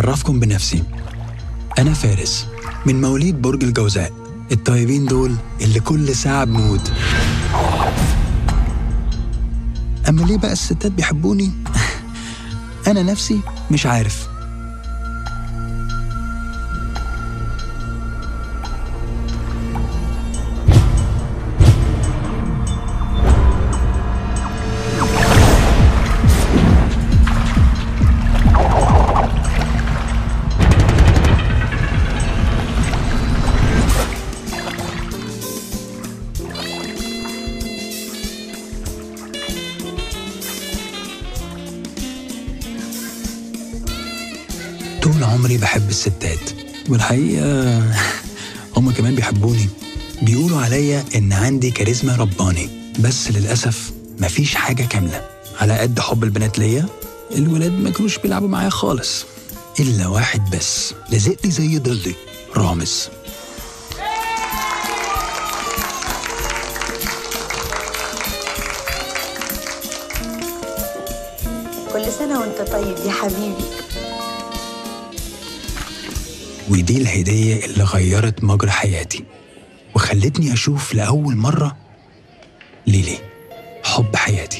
أعرفكم بنفسي أنا فارس من مواليد برج الجوزاء الطيبين دول اللي كل ساعة بموت أما ليه بقى الستات بيحبوني؟ أنا نفسي مش عارف طول عمري بحب الستات والحقيقة هما كمان بيحبوني بيقولوا عليا إن عندي كاريزما رباني بس للأسف مفيش حاجة كاملة على قد حب البنات ليا الولاد ما كانوش بيلعبوا معايا خالص إلا واحد بس لزق لي زي ضلي رامز كل سنة وانت طيب يا حبيبي ودي الهدية اللي غيرت مجرى حياتي وخلتني أشوف لأول مرة ليلي حب حياتي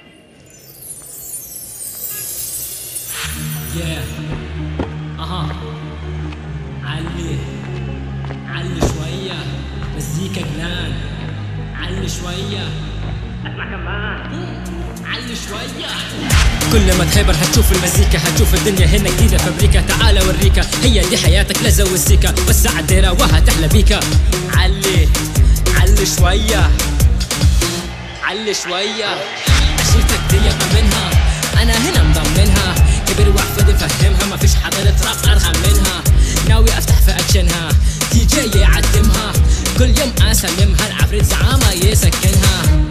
ياه اها علي علي شوية مزيكا جنان علي شوية اسمع كمان علي شوية كل ما تخيبر هتشوف المزيكا هتشوف الدنيا هنا جديدة فابريكا تعال اوريكا هي دي حياتك لا زود سيكا وسع الديرة وهتحلى بيكا علي علي شوية علي شوية عشيرتك دي منها انا هنا مضمنها كبر واحفظ فهمها ما فيش حضرة راب ارحم منها ناوي افتح في اكشنها دي جي يعدمها كل يوم اسلمها العفريت زعامة يسكنها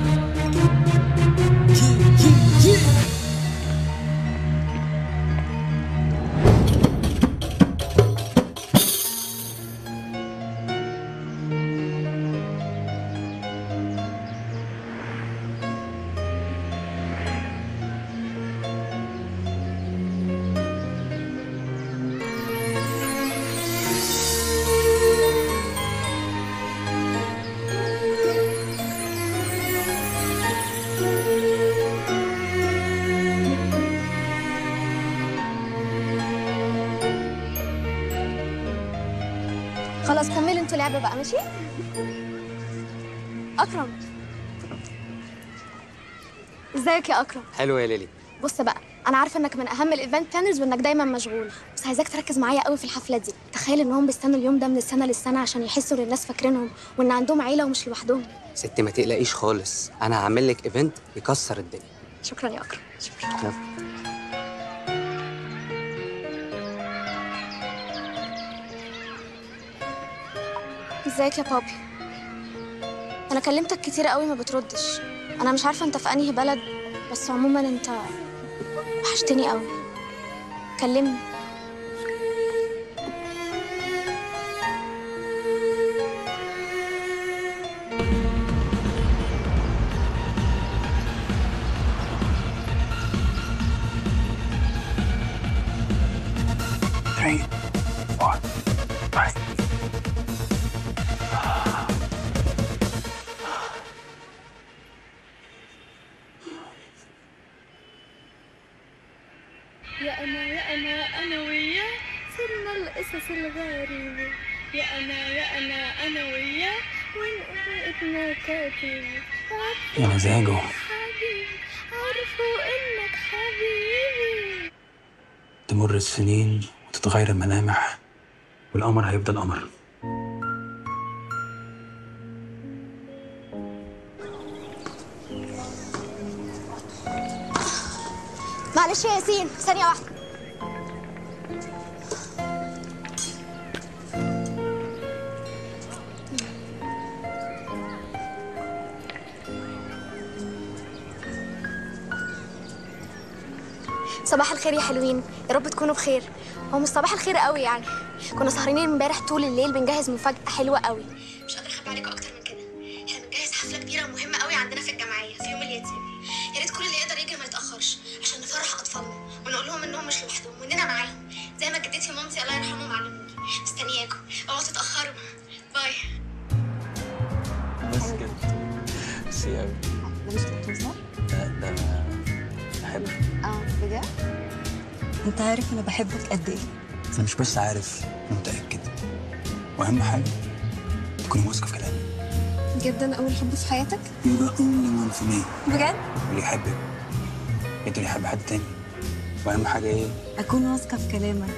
خلاص كملوا انتوا لعبة بقى ماشي أكرم ازيك يا أكرم حلو يا ليلي بص بقى انا عارفه انك من اهم الايفنت بلانرز وانك دايما مشغول بس عايزاك تركز معايا قوي في الحفله دي تخيل انهم بيستنوا اليوم ده من السنه للسنه عشان يحسوا ان الناس فاكرينهم وان عندهم عيله ومش لوحدهم ستي ما تقلقيش خالص انا هعمل لك ايفنت يكسر الدنيا شكرا يا اكرم شكرا يلا. ازيك يا بابي انا كلمتك كتير قوي ما بتردش انا مش عارفه انت في انهي بلد بس عموما انت وحشتني قوي كلمني Three, four, five. يا أنا يا أنا أنا وياه صرنا القصص الغريبة يا أنا يا أنا أنا وياه ونقطنا كاتبة يا مزاجه حبيبي عرفوا إنك حبيبي تمر السنين وتتغير الملامح والقمر هيفضل قمر معلش يا ياسين ثانيه واحده صباح الخير يا حلوين يا رب تكونوا بخير هو مش صباح الخير قوي يعني كنا سهرانين امبارح طول الليل بنجهز مفاجأة حلوة قوي مش قادرة اخبي عليكم اكتر من كده احنا بنجهز حفلة كبيرة ومهمة قوي عندنا في الجمعية في يوم اليتيم يا ريت كل اللي يقدر يجي ما يتأخرش عشان نفرح اطفالنا ونقول لهم انهم مش لوحدهم واننا معاهم زي ما جدتي بابتي ومامتي الله يرحمهم علموني مستنياكم اوعوا تتاخروا باي بس كده ميرسي قوي ده مش بتوصل؟ لا ده انا بحبك اه بجد؟ انت عارف انا بحبك قد ايه؟ انا مش بس عارف متاكد واهم حاجه تكوني واثقه في كلامي جدا اول حب في حياتك يبقى اونلي وان في مي بجد اللي يحبك انت اللي يحب حد تاني واهم حاجه ايه اكون واثقه في كلامك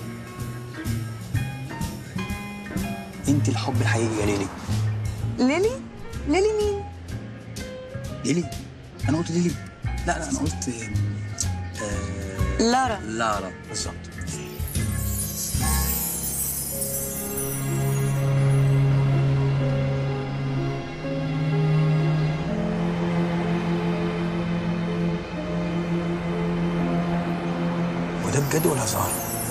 انت الحب الحقيقي يا ليلي ليلي؟ ليلي مين؟ ليلي انا قلت ليلي لا لا انا قلت آه... لارا لارا بالظبط وده بجد ولا هزار؟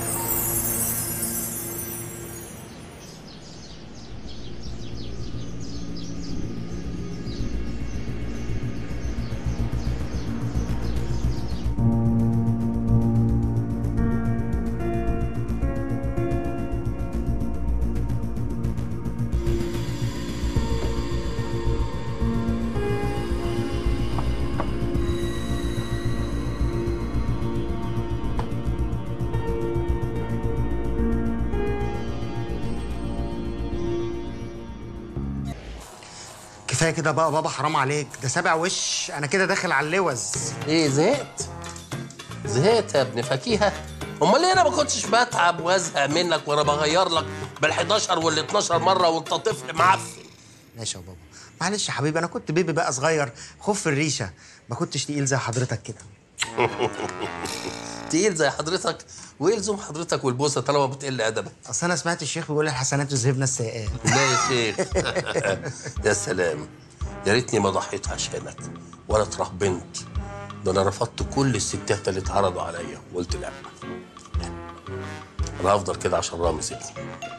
كفايه كده بقى بابا حرام عليك ده سابع وش انا كده داخل على اللوز ايه زهقت زهقت يا ابن فكيهه امال ليه انا ما كنتش بتعب وازهق منك وانا بغير لك بال11 وال12 مره وانت طفل معفن ماشي يا بابا معلش يا حبيبي انا كنت بيبي بقى صغير خف الريشه ما كنتش تقيل زي حضرتك كده تقيل زي حضرتك ويلزم حضرتك والبوسه طالما بتقل ادبك اصل انا سمعت الشيخ بيقول الحسنات يذهبن السيئات لا يا شيخ يا سلام يا ريتني ما ضحيت عشانك ولا اترهبنت ده انا رفضت كل الستات اللي اتعرضوا عليا وقلت لا لا انا هفضل كده عشان رامز ابني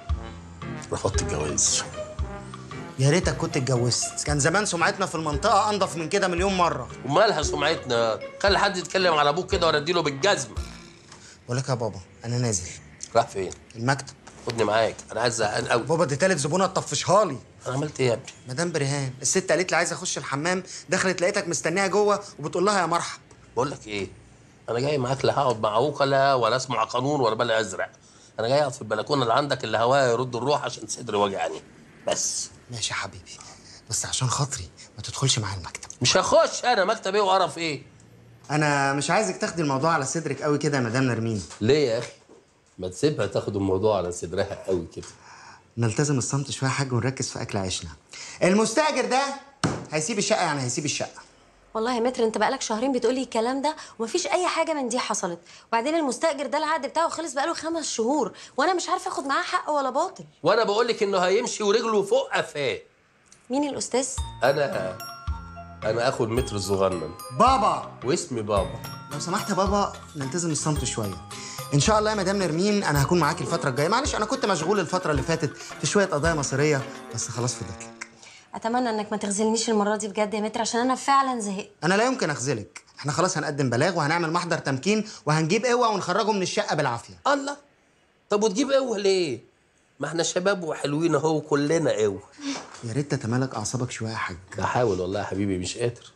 رفضت الجواز يا ريتك كنت اتجوزت كان زمان سمعتنا في المنطقه انضف من كده مليون مره ومالها سمعتنا خلي حد يتكلم على ابوك كده ولا اديله بالجزمه بقول لك يا بابا انا نازل راح فين المكتب خدني معاك انا عايز زهقان قوي بابا دي تالت زبونه تطفشها لي انا عملت ايه يا ابني مدام برهان الست قالت لي عايزه اخش الحمام دخلت لقيتك مستنيها جوه وبتقول لها يا مرحب بقول لك ايه انا جاي معاك لا هقعد مع وكلاء ولا اسمع قانون ولا بلا ازرق انا جاي اقعد في البلكونه اللي عندك اللي هواها يرد الروح عشان صدري وجعني بس ماشي يا حبيبي بس عشان خاطري ما تدخلش معايا المكتب مش هخش انا مكتب ايه وقرف ايه انا مش عايزك تاخدي الموضوع على صدرك قوي كده يا مدام نرمين ليه يا اخي ما تسيبها تاخد الموضوع على صدرها قوي كده نلتزم الصمت شويه يا حاج ونركز في اكل عيشنا المستاجر ده هيسيب الشقه يعني هيسيب الشقه والله يا متر انت بقالك شهرين بتقولي الكلام ده ومفيش اي حاجه من دي حصلت وبعدين المستاجر ده العقد بتاعه خلص بقاله خمس شهور وانا مش عارفه اخد معاه حق ولا باطل وانا بقول لك انه هيمشي ورجله فوق قفاه مين الاستاذ انا انا اخو المتر الصغنن بابا واسمي بابا لو سمحت يا بابا نلتزم الصمت شويه ان شاء الله يا مدام نرمين انا هكون معاكي الفتره الجايه معلش انا كنت مشغول الفتره اللي فاتت في شويه قضايا مصيريه بس خلاص فضلت لك اتمنى انك ما تغزلنيش المره دي بجد يا متر عشان انا فعلا زهقت انا لا يمكن اخذلك احنا خلاص هنقدم بلاغ وهنعمل محضر تمكين وهنجيب قوه ونخرجه من الشقه بالعافيه الله طب وتجيب قوه ليه ما احنا شباب وحلوين اهو كلنا قوه يا ريت تتمالك اعصابك شويه يا حاج بحاول والله يا حبيبي مش قادر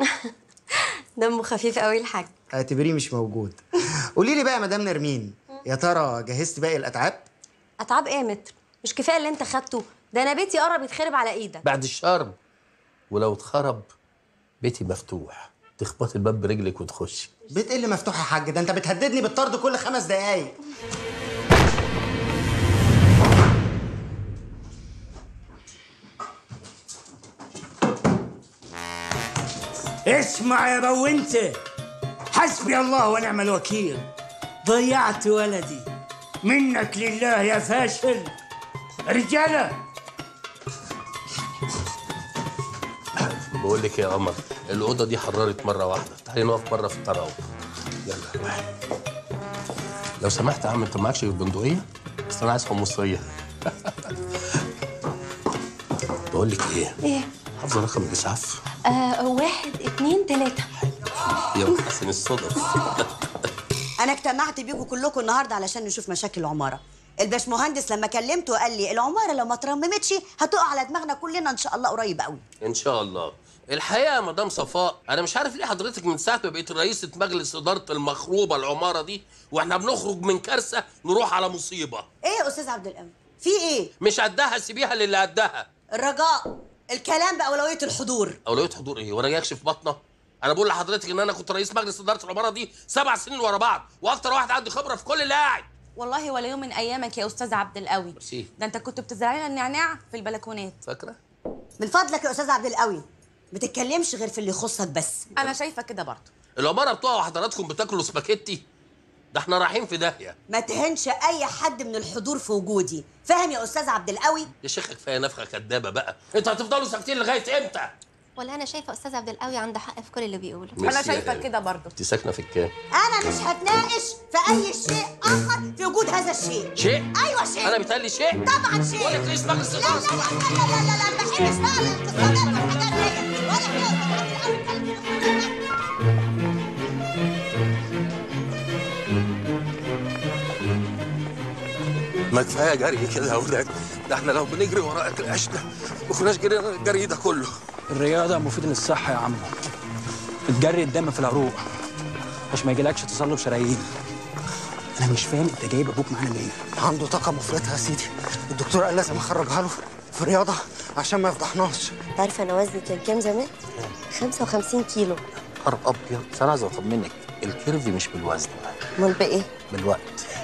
دمه خفيف قوي الحاج اعتبريه مش موجود قولي لي بقى يا مدام نرمين يا ترى جهزت باقي الاتعاب اتعاب ايه يا متر مش كفايه اللي انت خدته ده انا بيتي قرب يتخرب على ايدك بعد الشر ولو اتخرب بيتي مفتوح تخبط الباب برجلك وتخشي بيت ايه اللي مفتوح يا حاج ده انت بتهددني بالطرد كل خمس دقايق اسمع يا بو انت حسبي الله ونعم الوكيل ضيعت ولدي منك لله يا فاشل رجاله بقول لك يا قمر الاوضه دي حررت مره واحده تعالي نقف بره في التراوح يلا روحي لو سمحت يا عم انت معكش بندقيه بس انا عايز حمصيه بقول لك ايه ايه حافظه رقم الاسعاف آه واحد اتنين تلاته يا حسن الصدف انا اجتمعت بيكم كلكم النهارده علشان نشوف مشاكل العماره الباشمهندس لما كلمته قال لي العماره لو ما اترممتش هتقع على دماغنا كلنا ان شاء الله قريب قوي ان شاء الله الحقيقه يا مدام صفاء انا مش عارف ليه حضرتك من ساعه ما بقيت رئيسه مجلس اداره المخروبه العماره دي واحنا بنخرج من كارثه نروح على مصيبه ايه يا استاذ عبد القوي في ايه مش قدها سيبيها للي قدها الرجاء الكلام باولويه الحضور اولويه حضور ايه وانا جاي اكشف بطنه انا بقول لحضرتك ان انا كنت رئيس مجلس اداره العماره دي سبع سنين ورا بعض واكتر واحد عنده خبره في كل اللي قاعد والله ولا يوم من ايامك يا استاذ عبد القوي ميرسي ده انت كنت بتزرع لنا النعناع في البلكونات فاكره من فضلك يا استاذ عبد القوي ما تتكلمش غير في اللي يخصك بس انا شايفه كده برضه العماره بتوع حضراتكم بتاكلوا سباكيتي ده احنا رايحين في داهيه ما تهنش اي حد من الحضور في وجودي فاهم يا استاذ عبد القوي يا شيخ كفايه نفخه كدابه بقى انتوا هتفضلوا ساكتين لغايه امتى ولا انا شايفه استاذ عبد القوي عنده حق في كل اللي بيقوله ميرسي يا هاني. كده برضه انت ساكنه في الكام انا مش هتناقش في اي شيء اخر في وجود هذا الشيء شيء ايوه شيء انا بيتهيألي شيء طبعا شيء بقول لك رئيس مجلس لا لا لا لا لا لا لا ما بحبش بقى الاتصالات والحاجات دي ولا ما كفايه جري كده يا اولاد ده احنا لو بنجري ورا اكل عشنا ما كناش جرينا الجري ده كله الرياضة مفيدة للصحة يا عم بتجري الدم في العروق عشان ما يجيلكش تصلب شرايين أنا مش فاهم أنت جايب أبوك معانا ليه؟ عنده طاقة مفرطة يا سيدي الدكتور قال لازم أخرجها له في رياضة عشان ما يفضحناش عارفه انا وزني كان كام زمان 55 كيلو نهار ابيض بس انا عايز اطمنك الكيرف مش بالوزن امال بايه بالوقت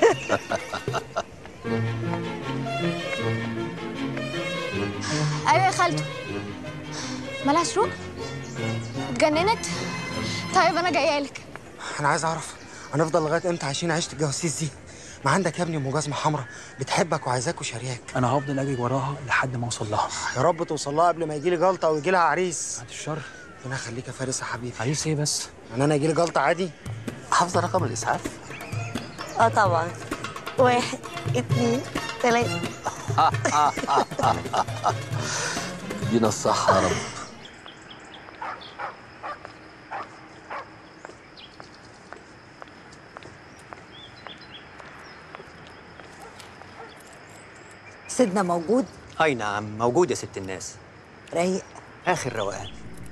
ايوه يا خالته مالها شروق اتجننت طيب انا جايه لك أنا عايز أعرف هنفضل لغاية إمتى عايشين عيشة الجواسيس دي؟ ما عندك يا ابني أم جزمة حمراء بتحبك وعايزاك وشارياك أنا هفضل أجري وراها لحد ما أوصل لها يا رب توصل لها قبل ما يجي لي جلطة أو يجي لها عريس بعد الشر ربنا يخليك يا فارس يا حبيبي عريس إيه بس؟ يعني أنا يجي لي جلطة عادي؟ حافظه رقم الاسعاف اه طبعا واحد اتنين تلاته ادينا الصحه يا رب سيدنا موجود اي نعم موجود يا ست الناس رايق اخر روقان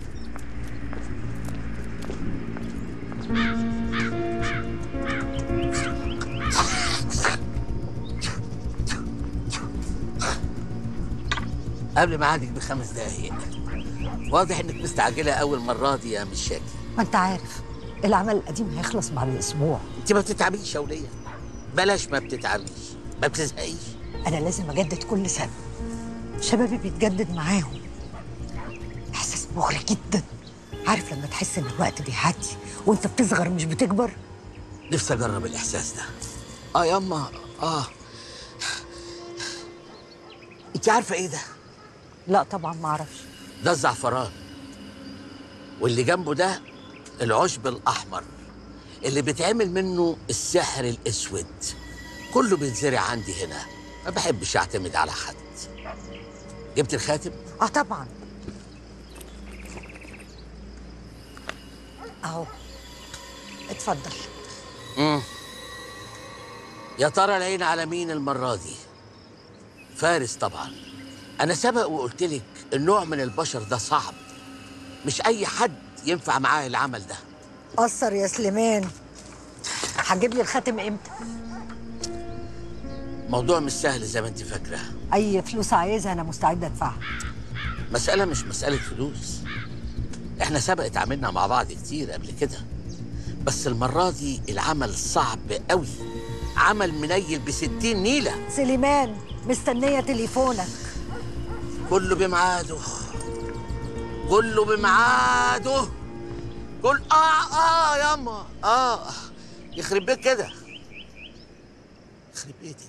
قبل ميعادك بخمس دقايق واضح انك مستعجله اول مره دي يا مش شاكي ما انت عارف العمل القديم هيخلص بعد اسبوع انت ما بتتعبيش يا وليه بلاش ما بتتعبيش ما بتزهقيش انا لازم اجدد كل سنه شبابي بيتجدد معاهم احساس مغري جدا عارف لما تحس ان الوقت بيعدي وانت بتصغر مش بتكبر نفسي اجرب الاحساس ده اه ياما اه انت عارفه ايه ده لا طبعا ما اعرفش ده الزعفران واللي جنبه ده العشب الاحمر اللي بيتعمل منه السحر الاسود كله بيتزرع عندي هنا ما بحبش اعتمد على حد جبت الخاتم اه طبعا اهو اتفضل مم. يا ترى العين على مين المرة دي؟ فارس طبعا أنا سبق وقلت لك النوع من البشر ده صعب مش أي حد ينفع معاه العمل ده قصر يا سليمان هتجيب لي الخاتم امتى موضوع مش سهل زي ما أنت فاكرة اي فلوس عايزها انا مستعده ادفعها مسألة مش مسألة فلوس إحنا سبق اتعاملنا مع بعض كتير قبل كده بس المرة دي العمل صعب قوي عمل منيل بستين نيلة سليمان مستنيه تليفونك كله بميعاده كله بميعاده كل اه اه ياما اه يخرب بيت كده يخرب بيتك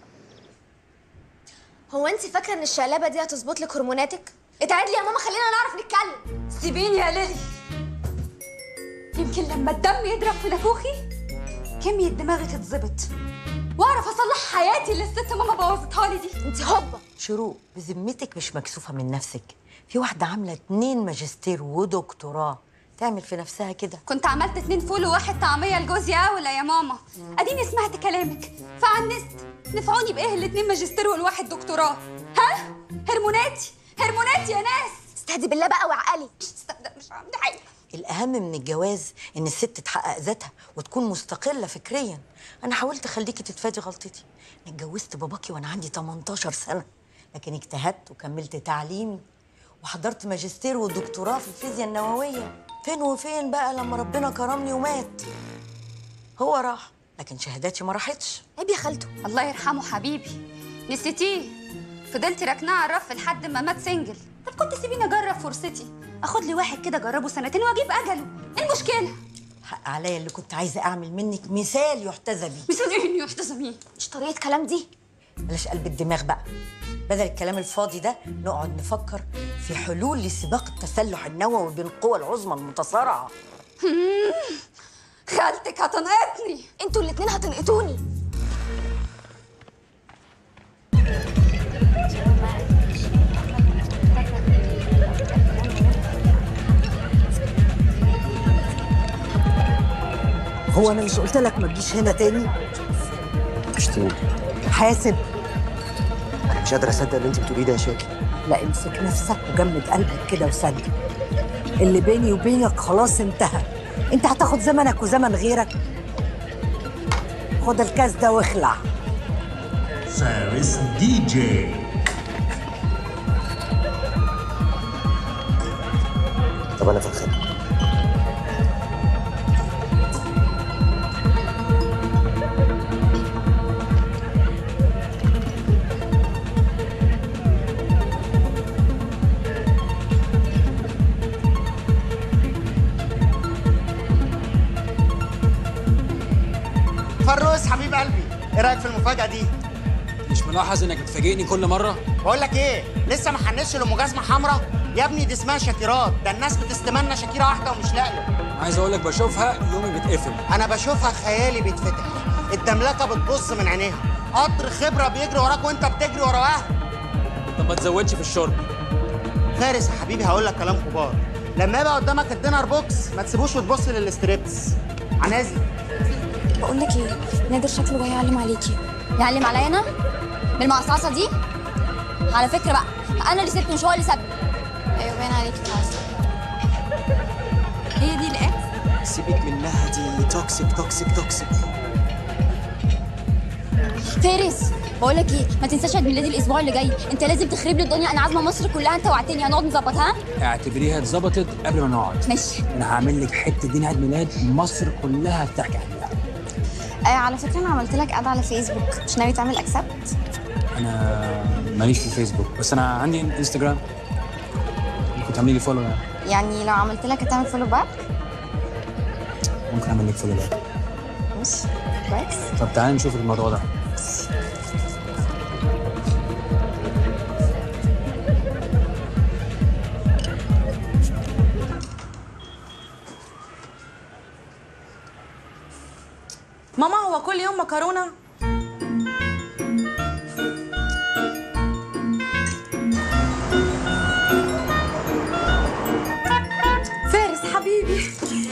هو انت فاكره ان الشقلبه دي هتظبط لك هرموناتك اتعدلي يا ماما خلينا نعرف نتكلم سيبيني يا ليلي يمكن لما الدم يضرب في نافوخي كمية دماغي تتظبط واعرف اصلح حياتي اللي الست ماما بوظتها لي دي انت هبه شروق بذمتك مش مكسوفه من نفسك في واحده عامله اتنين ماجستير ودكتوراه تعمل في نفسها كده كنت عملت اتنين فول وواحد طعميه لجوزي اولى يا ماما اديني سمعت كلامك فعنست نفعوني بايه الاتنين ماجستير والواحد دكتوراه ها هرموناتي هرموناتي يا ناس استهدي بالله بقى وعقلي استهدى مش عندي حاجه الأهم من الجواز إن الست تحقق ذاتها وتكون مستقلة فكريا أنا حاولت أخليكي تتفادي غلطتي أنا اتجوزت باباكي وأنا عندي 18 سنة لكن اجتهدت وكملت تعليمي وحضرت ماجستير ودكتوراه في الفيزياء النووية فين وفين بقى لما ربنا كرمني ومات هو راح لكن شهاداتي ما راحتش عيب يا خالته الله يرحمه حبيبي نسيتيه فضلتي راكناه على الرف لحد ما مات سنجل طب كنت سيبيني اجرب فرصتي اخد لي واحد كده اجربه سنتين واجيب اجله ايه المشكله حق عليا اللي كنت عايزة أعمل منك مثال يحتذى بيه مثال ايه يحتذى بيه مش طريقه كلام دي بلاش قلب الدماغ بقى بدل الكلام الفاضي ده نقعد نفكر في حلول لسباق التسلح النووي بين القوى العظمى المتصارعة خالتك هتنقطني انتوا الاتنين هتنقطوني هو انا مش قلت لك ما تجيش هنا تاني مش تاني حاسب انا مش قادر اصدق اللي انت بتقوليه ده يا شاكي لا امسك نفسك وجمد قلبك كده وصدق اللي بيني وبينك خلاص انتهى انت هتاخد زمنك وزمن غيرك خد الكاس ده واخلع فارس دي جي طب انا في الخدمه فروس حبيب قلبي ايه رايك في المفاجاه دي مش ملاحظ انك بتفاجئني كل مره بقول لك ايه لسه ما حنتش لمجازمه حمراء يا ابني دي اسمها شاكيرات ده الناس بتستمنى شاكيره واحده ومش لاقيه عايز اقول لك بشوفها يومي بيتقفل انا بشوفها خيالي بيتفتح الدملكه بتبص من عينيها قطر خبره بيجري وراك وانت بتجري ورا واحد طب ما تزودش في الشرب فارس يا حبيبي هقول لك كلام كبار لما يبقى قدامك الدينر بوكس ما تسيبوش وتبص للستريبس عنازي بقول لك ايه نادر شكله جاي يعلم عليكي يعلم عليا انا بالمقصعصه دي على فكره بقى انا اللي سبته مش هو اللي سابني ايوه باين عليكي خلاص هي دي الاكس سيبك منها دي توكسيك توكسيك توكسيك فارس بقول لك ايه ما تنساش عيد ميلادي الاسبوع اللي جاي انت لازم تخرب لي الدنيا انا عازمه مصر كلها انت وعدتني هنقعد نظبط ها اعتبريها اتظبطت قبل ما نقعد ماشي انا هعمل لك حته دين عيد ميلاد مصر كلها هتحكي عليها آه على فكره انا عملت لك اد على فيسبوك مش ناوي تعمل اكسبت انا ماليش في الفيسبوك بس انا عندي انستجرام ممكن تعملي لي فولو يعني يعني لو عملت لك هتعمل فولو باك ممكن اعمل لك فولو باك ماشي كويس طب تعالى نشوف الموضوع ده ماما هو كل يوم مكرونه فارس حبيبي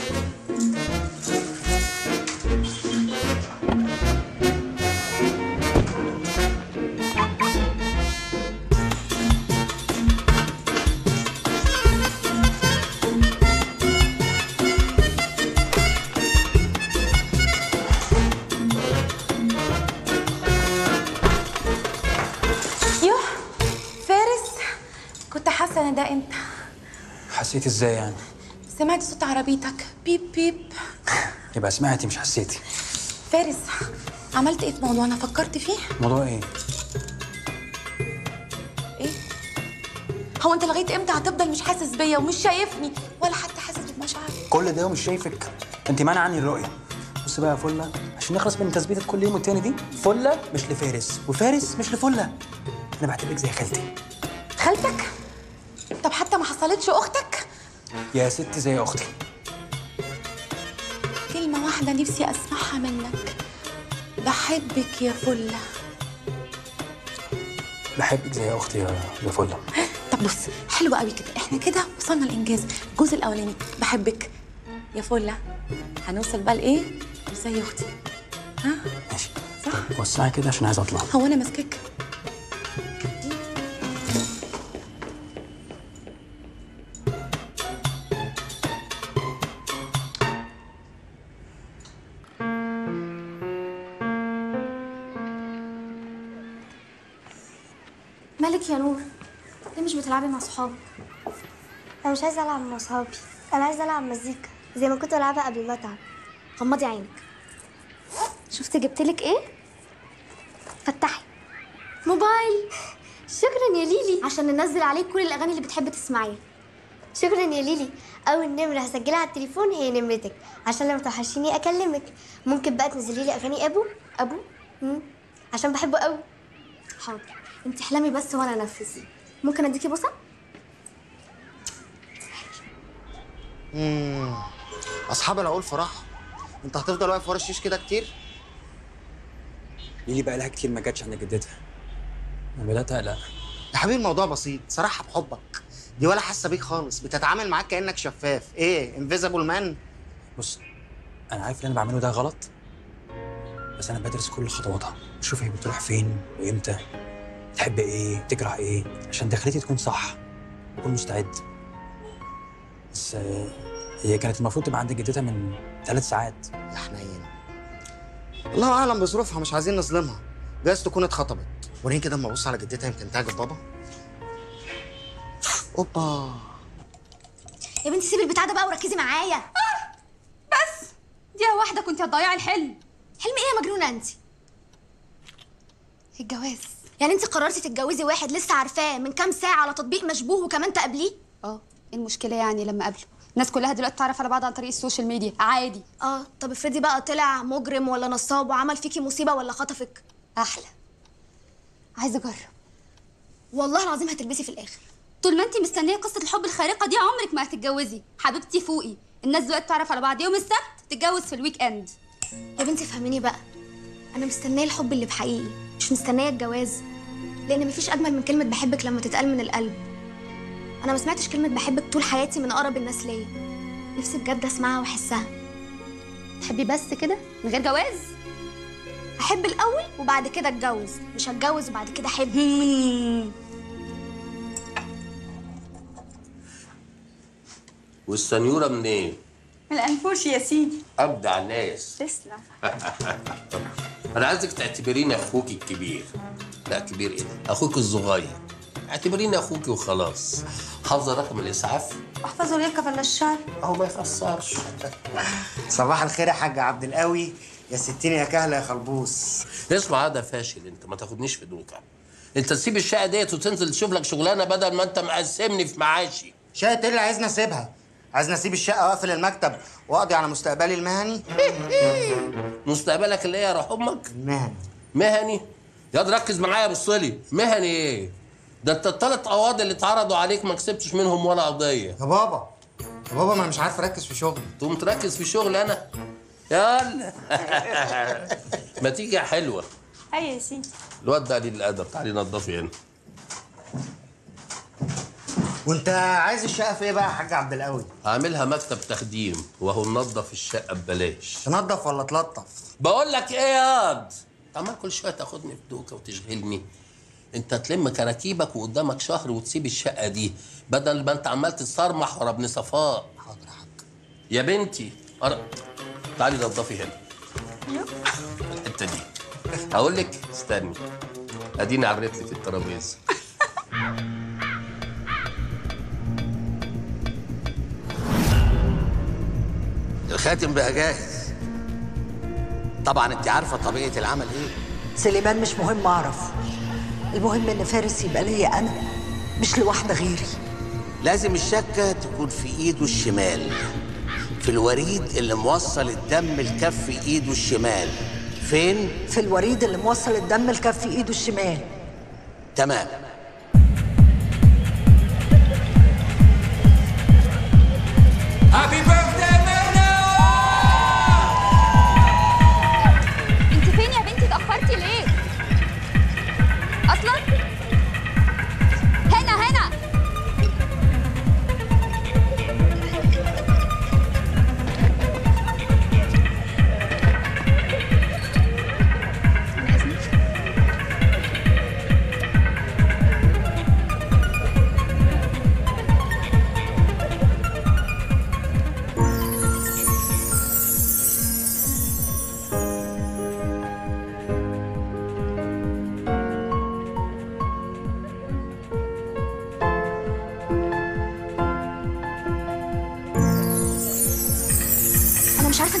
يوه فارس كنت حاسه ان ده انت حسيت ازاي يعني سمعت صوت عربيتك بيب بيب يبقى سمعتي مش حسيتي فارس عملت ايه في موضوعنا فكرت فيه موضوع ايه ايه هو انت لغايه امتى هتفضل مش حاسس بيا ومش شايفني ولا حتى حاسس بمشاعري كل ده ومش شايفك انت مانع عني الرؤيه بص بقى يا فله عشان نخلص من تثبيتة كل يوم والتاني دي فله مش لفارس وفارس مش لفله انا بعتبرك زي خالتي خالتك طب حتى ما حصلتش اختك يا ستي زي اختي كلمه واحده نفسي اسمعها منك بحبك يا فله بحبك زي اختي يا يا فله طب طب بص حلو قوي كده احنا كده وصلنا الانجاز الجزء الاولاني بحبك يا فله هنوصل بقى لايه ازاي يا اختي ها ماشي طب وسعي كده عشان عايز اطلع هو انا ماسكك مالك يا نور ليه مش بتلعبي مع صحابك انا مش عايزه العب مع صحابي انا عايزه العب مزيكا زي ما كنت بلعبها قبل ما اتعب غمضي عينك شفتي جبتلك ايه فتحي موبايل شكرا يا ليلي عشان ننزل عليك كل الاغاني اللي بتحبي تسمعيها شكرا يا ليلي اول نمره هسجلها على التليفون هي نمرتك عشان لما توحشيني اكلمك ممكن بقى تنزلي لي اغاني ابو ابو مم. عشان بحبه قوي حاضر انت احلمي بس وانا انفذ ممكن اديكي بوسه مم. اصحاب العقول فرح انت هتفضل واقف ورا الشيش كده كتير ليلي بقى لها كتير ما جاتش عند جدتها انا بدات اقلق يا حبيبي الموضوع بسيط صراحه بحبك دي ولا حاسه بيك خالص بتتعامل معاك كانك شفاف ايه انفيزبل مان بص انا عارف اللي انا بعمله ده غلط بس انا بدرس كل خطواتها بشوف هي بتروح فين وامتى تحب ايه تكره ايه عشان دخلتي تكون صح اكون مستعد بس آه، هي كانت المفروض تبقى عند جدتها من ثلاث ساعات يا حنين الله اعلم بظروفها مش عايزين نظلمها جايز تكون اتخطبت وريني كده اما ابص على جدتها يمكن تعجب بابا اوبا يا بنتي سيبي البتاع ده بقى وركزي معايا بس دقيقة واحدة كنت هتضيعي الحلم حلم ايه يا مجنونه انت الجواز يعني انت قررتي تتجوزي واحد لسه عارفاه من كام ساعه على تطبيق مشبوه وكمان تقابليه اه ايه المشكلة يعني لما قابله الناس كلها دلوقتي تعرف على بعض عن طريق السوشيال ميديا عادي اه طب افرضي بقى طلع مجرم ولا نصاب وعمل فيكي مصيبه ولا خطفك احلى عايزه اجرب والله العظيم هتلبسي في الاخر طول ما انت مستنيه قصه الحب الخارقه دي عمرك ما هتتجوزي حبيبتي فوقي الناس دلوقتي تعرف على بعض يوم السبت تتجوز في الويك اند يا بنتي فهميني بقى انا مستنيه الحب اللي بحقيقي مش مستنيه الجواز لان مفيش اجمل من كلمه بحبك لما تتقال من القلب انا ما سمعتش كلمه بحبك طول حياتي من اقرب الناس ليا نفسي بجد اسمعها واحسها تحبي بس كده من غير جواز احب الاول وبعد كده اتجوز مش هتجوز وبعد كده احب والسنيوره منين؟ من الانفوش يا سيدي ابدع الناس تسلم انا عايزك تعتبريني اخوك الكبير لا كبير ايه اخوك الصغير اعتبريني اخوك وخلاص حافظه رقم الاسعاف احفظوا ليك قبل الشر هو ما يخسرش صباح الخير يا حاج عبد القوي يا ستين يا كهله يا خلبوس اسمع هذا فاشل انت ما تاخدنيش في دوكا انت تسيب الشقه ديت وتنزل تشوف لك شغلانه بدل ما انت مقسمني في معاشي شقه ايه اللي عايزني اسيبها عايزني اسيب الشقه واقفل المكتب واقضي على مستقبلي المهني مستقبلك اللي هي يا روح امك مهني مهني ياض ركز معايا بص لي مهني ايه ده انت الثلاث قواضي اللي اتعرضوا عليك ما كسبتش منهم ولا قضيه يا بابا يا بابا ما أنا مش عارف اركز في شغلي تقوم تركز في شغل انا يلا ما تيجي يا حلوه اي يا سيدي الواد ده قليل الادب تعالي نضفي هنا وانت عايز الشقه في ايه بقى يا حاج عبد القوي هعملها مكتب تخديم وهو ننضف الشقه ببلاش تنضف ولا تلطف بقول لك ايه ياض عمال كل شويه تاخدني في دوكه وتشغلني انت تلم كراكيبك وقدامك شهر وتسيب الشقه دي بدل ما انت عمال تتصرمح ورا ابن صفاء حاضر يا حاج يا بنتي أر... تعالي نضفي هنا الحته دي هقول لك استني اديني عريت لك الترابيزه الخاتم بقى جاهز طبعا انت عارفه طبيعه العمل ايه سليمان مش مهم اعرف المهم ان فارس يبقى ليا انا مش لواحده غيري لازم الشكه تكون في ايده الشمال في الوريد اللي موصل الدم لكف ايده الشمال فين في الوريد اللي موصل الدم لكف ايده الشمال تمام هابي بيرثداي انت فين يا بنتي اتاخرتي ليه اصلا هنا هنا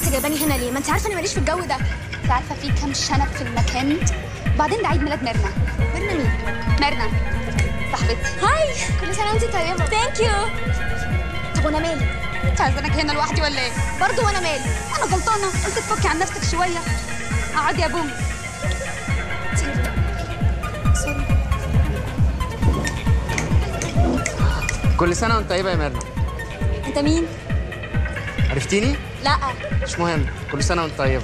انت جايباني هنا ليه ما انت عارفه انا ماليش في الجو ده انت عارفه في كام شنب في المكان وبعدين ده عيد ميلاد ميرنا ميرنا مين ميرنا صاحبتي هاي كل سنه وانت طيبه ثانك يو طب وانا مالي انت عايزانك هنا لوحدي ولا ايه برضه وانا مالي انا غلطانه قلت تفكي عن نفسك شويه اقعدي يا بومي كل سنه وانت طيبه يا ميرنا انت مين عرفتيني لا مش مهم كل سنه وانت طيبه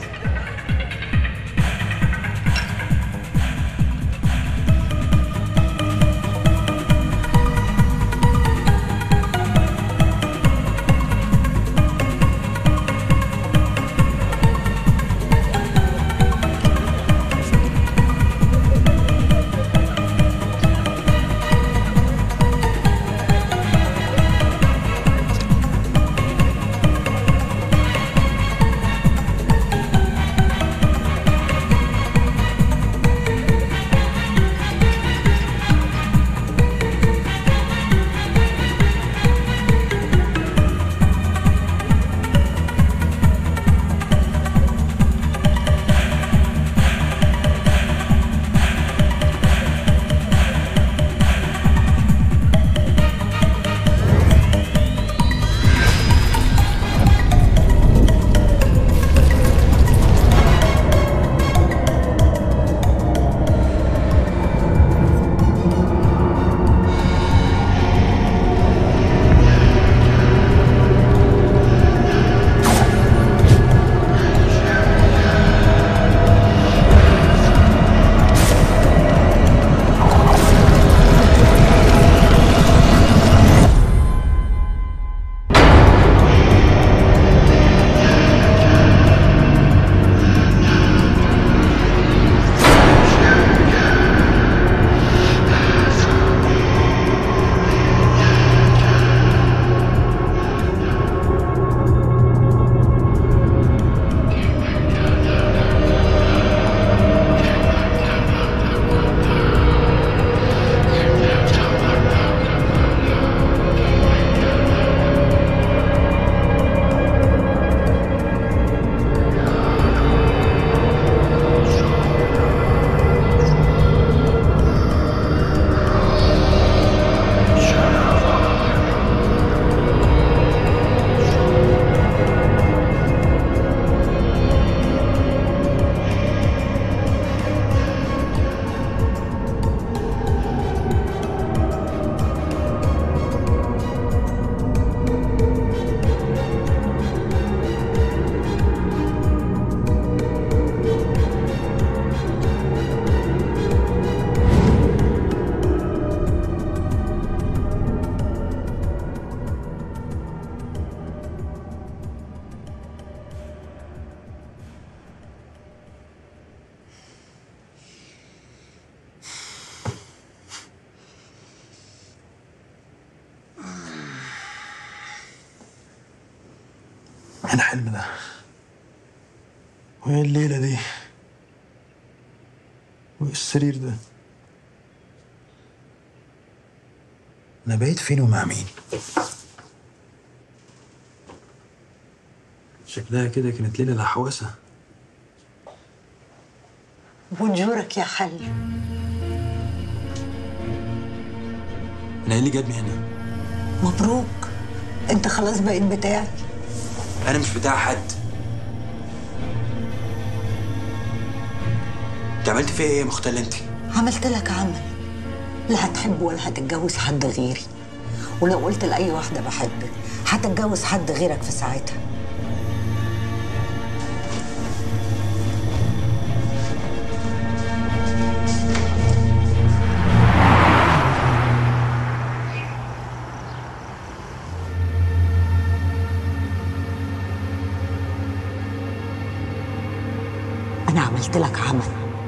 ايه الحلم ده وايه الليلة دي وايه السرير ده انا بقيت فين ومع مين شكلها كده كانت ليلة لحوسة بونجورك يا حل انا ايه اللي جابني هنا مبروك انت خلاص بقيت بتاعي انا مش بتاع حد انت عملت فيا ايه يا مختل انت عملت لك عمل لا هتحب ولا هتتجوز حد غيري ولو قلت لأي واحدة بحبك هتتجوز حد غيرك في ساعتها أنا عملت لك عمل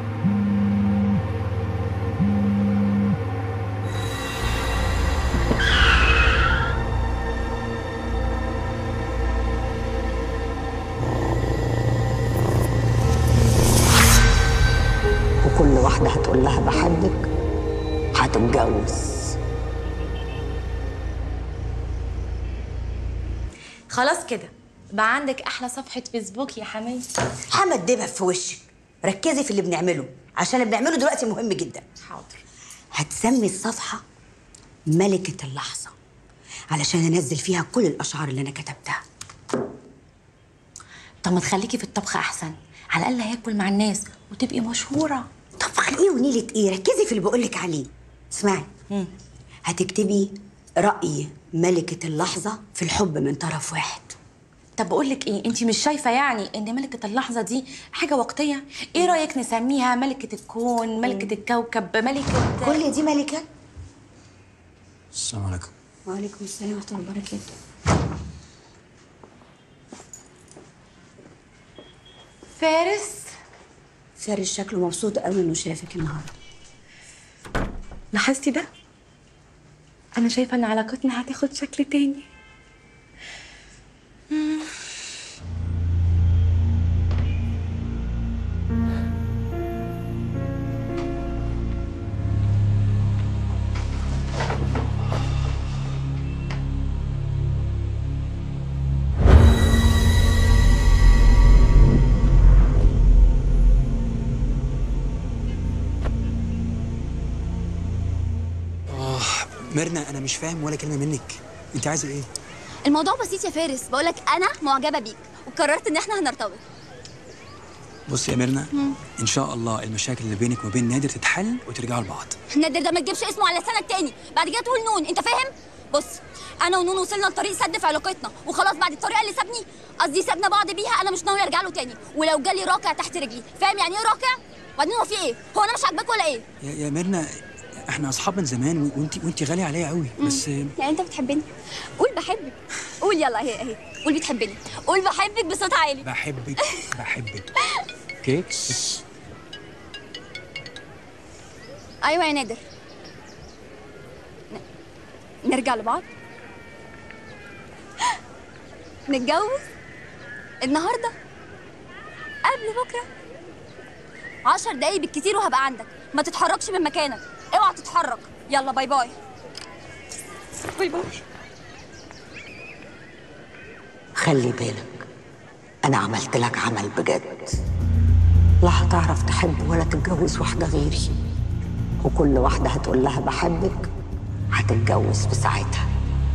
وكل واحدة هتقول لها بحبك هتتجوز خلاص كده بقى عندك احلى صفحه فيسبوك يا حماتي حمد دبب في وشك ركزي في اللي بنعمله عشان اللي بنعمله دلوقتي مهم جدا حاضر هتسمي الصفحة ملكة اللحظة علشان انزل فيها كل الاشعار اللي انا كتبتها طب ما تخليكي في الطبخ احسن على الاقل هياكل مع الناس وتبقي مشهوره طبخ ايه ونيلة ايه ركزي في اللي بقولك عليه اسمعي هتكتبي رأي ملكة اللحظة في الحب من طرف واحد طب بقول لك ايه انت مش شايفه يعني ان ملكه اللحظه دي حاجه وقتيه ايه رايك نسميها ملكه الكون ملكه الكوكب ملكه كل دي ملكة السلام عليكم وعليكم السلام ورحمة الله وبركاته فارس فارس شكله مبسوط قوي انه شافك النهارده لاحظتي ده انا شايفه ان علاقتنا هتاخد شكل تاني مم. اه ميرنا انا مش فاهم ولا كلمه منك انت عايزه ايه الموضوع بسيط يا فارس بقولك انا معجبه بيك وقررت ان احنا هنرتبط بصي يا ميرنا ان شاء الله المشاكل اللي بينك وبين نادر تتحل وترجعوا لبعض نادر ده ما تجيبش اسمه على لسانك تاني بعد كده تقول نون انت فاهم بص انا ونون وصلنا لطريق سد في علاقتنا وخلاص بعد الطريقه اللي سابني قصدي سابنا بعض بيها انا مش ناوي ارجع له تاني ولو جالي راكع تحت رجلي فاهم يعني ايه راكع وبعدين هو في ايه هو انا مش عاجباك ولا ايه يا, يا ميرنا احنا اصحاب من زمان و- وانت وانت غاليه عليا قوي بس يعني انت بتحبني قول بحبك قول يلا اهي اهي قول بتحبني قول بحبك بصوت عالي بحبك بحبك اوكي ايوه يا نادر ن- نرجع لبعض نتجوز النهارده قبل بكره عشر دقايق بالكتير وهبقى عندك ما تتحركش من مكانك اوعى تتحرك يلا باي باي باي باي خلي بالك انا عملت لك عمل بجد لا هتعرف تحب ولا تتجوز واحده غيري وكل واحده هتقول لها بحبك هتتجوز في ساعتها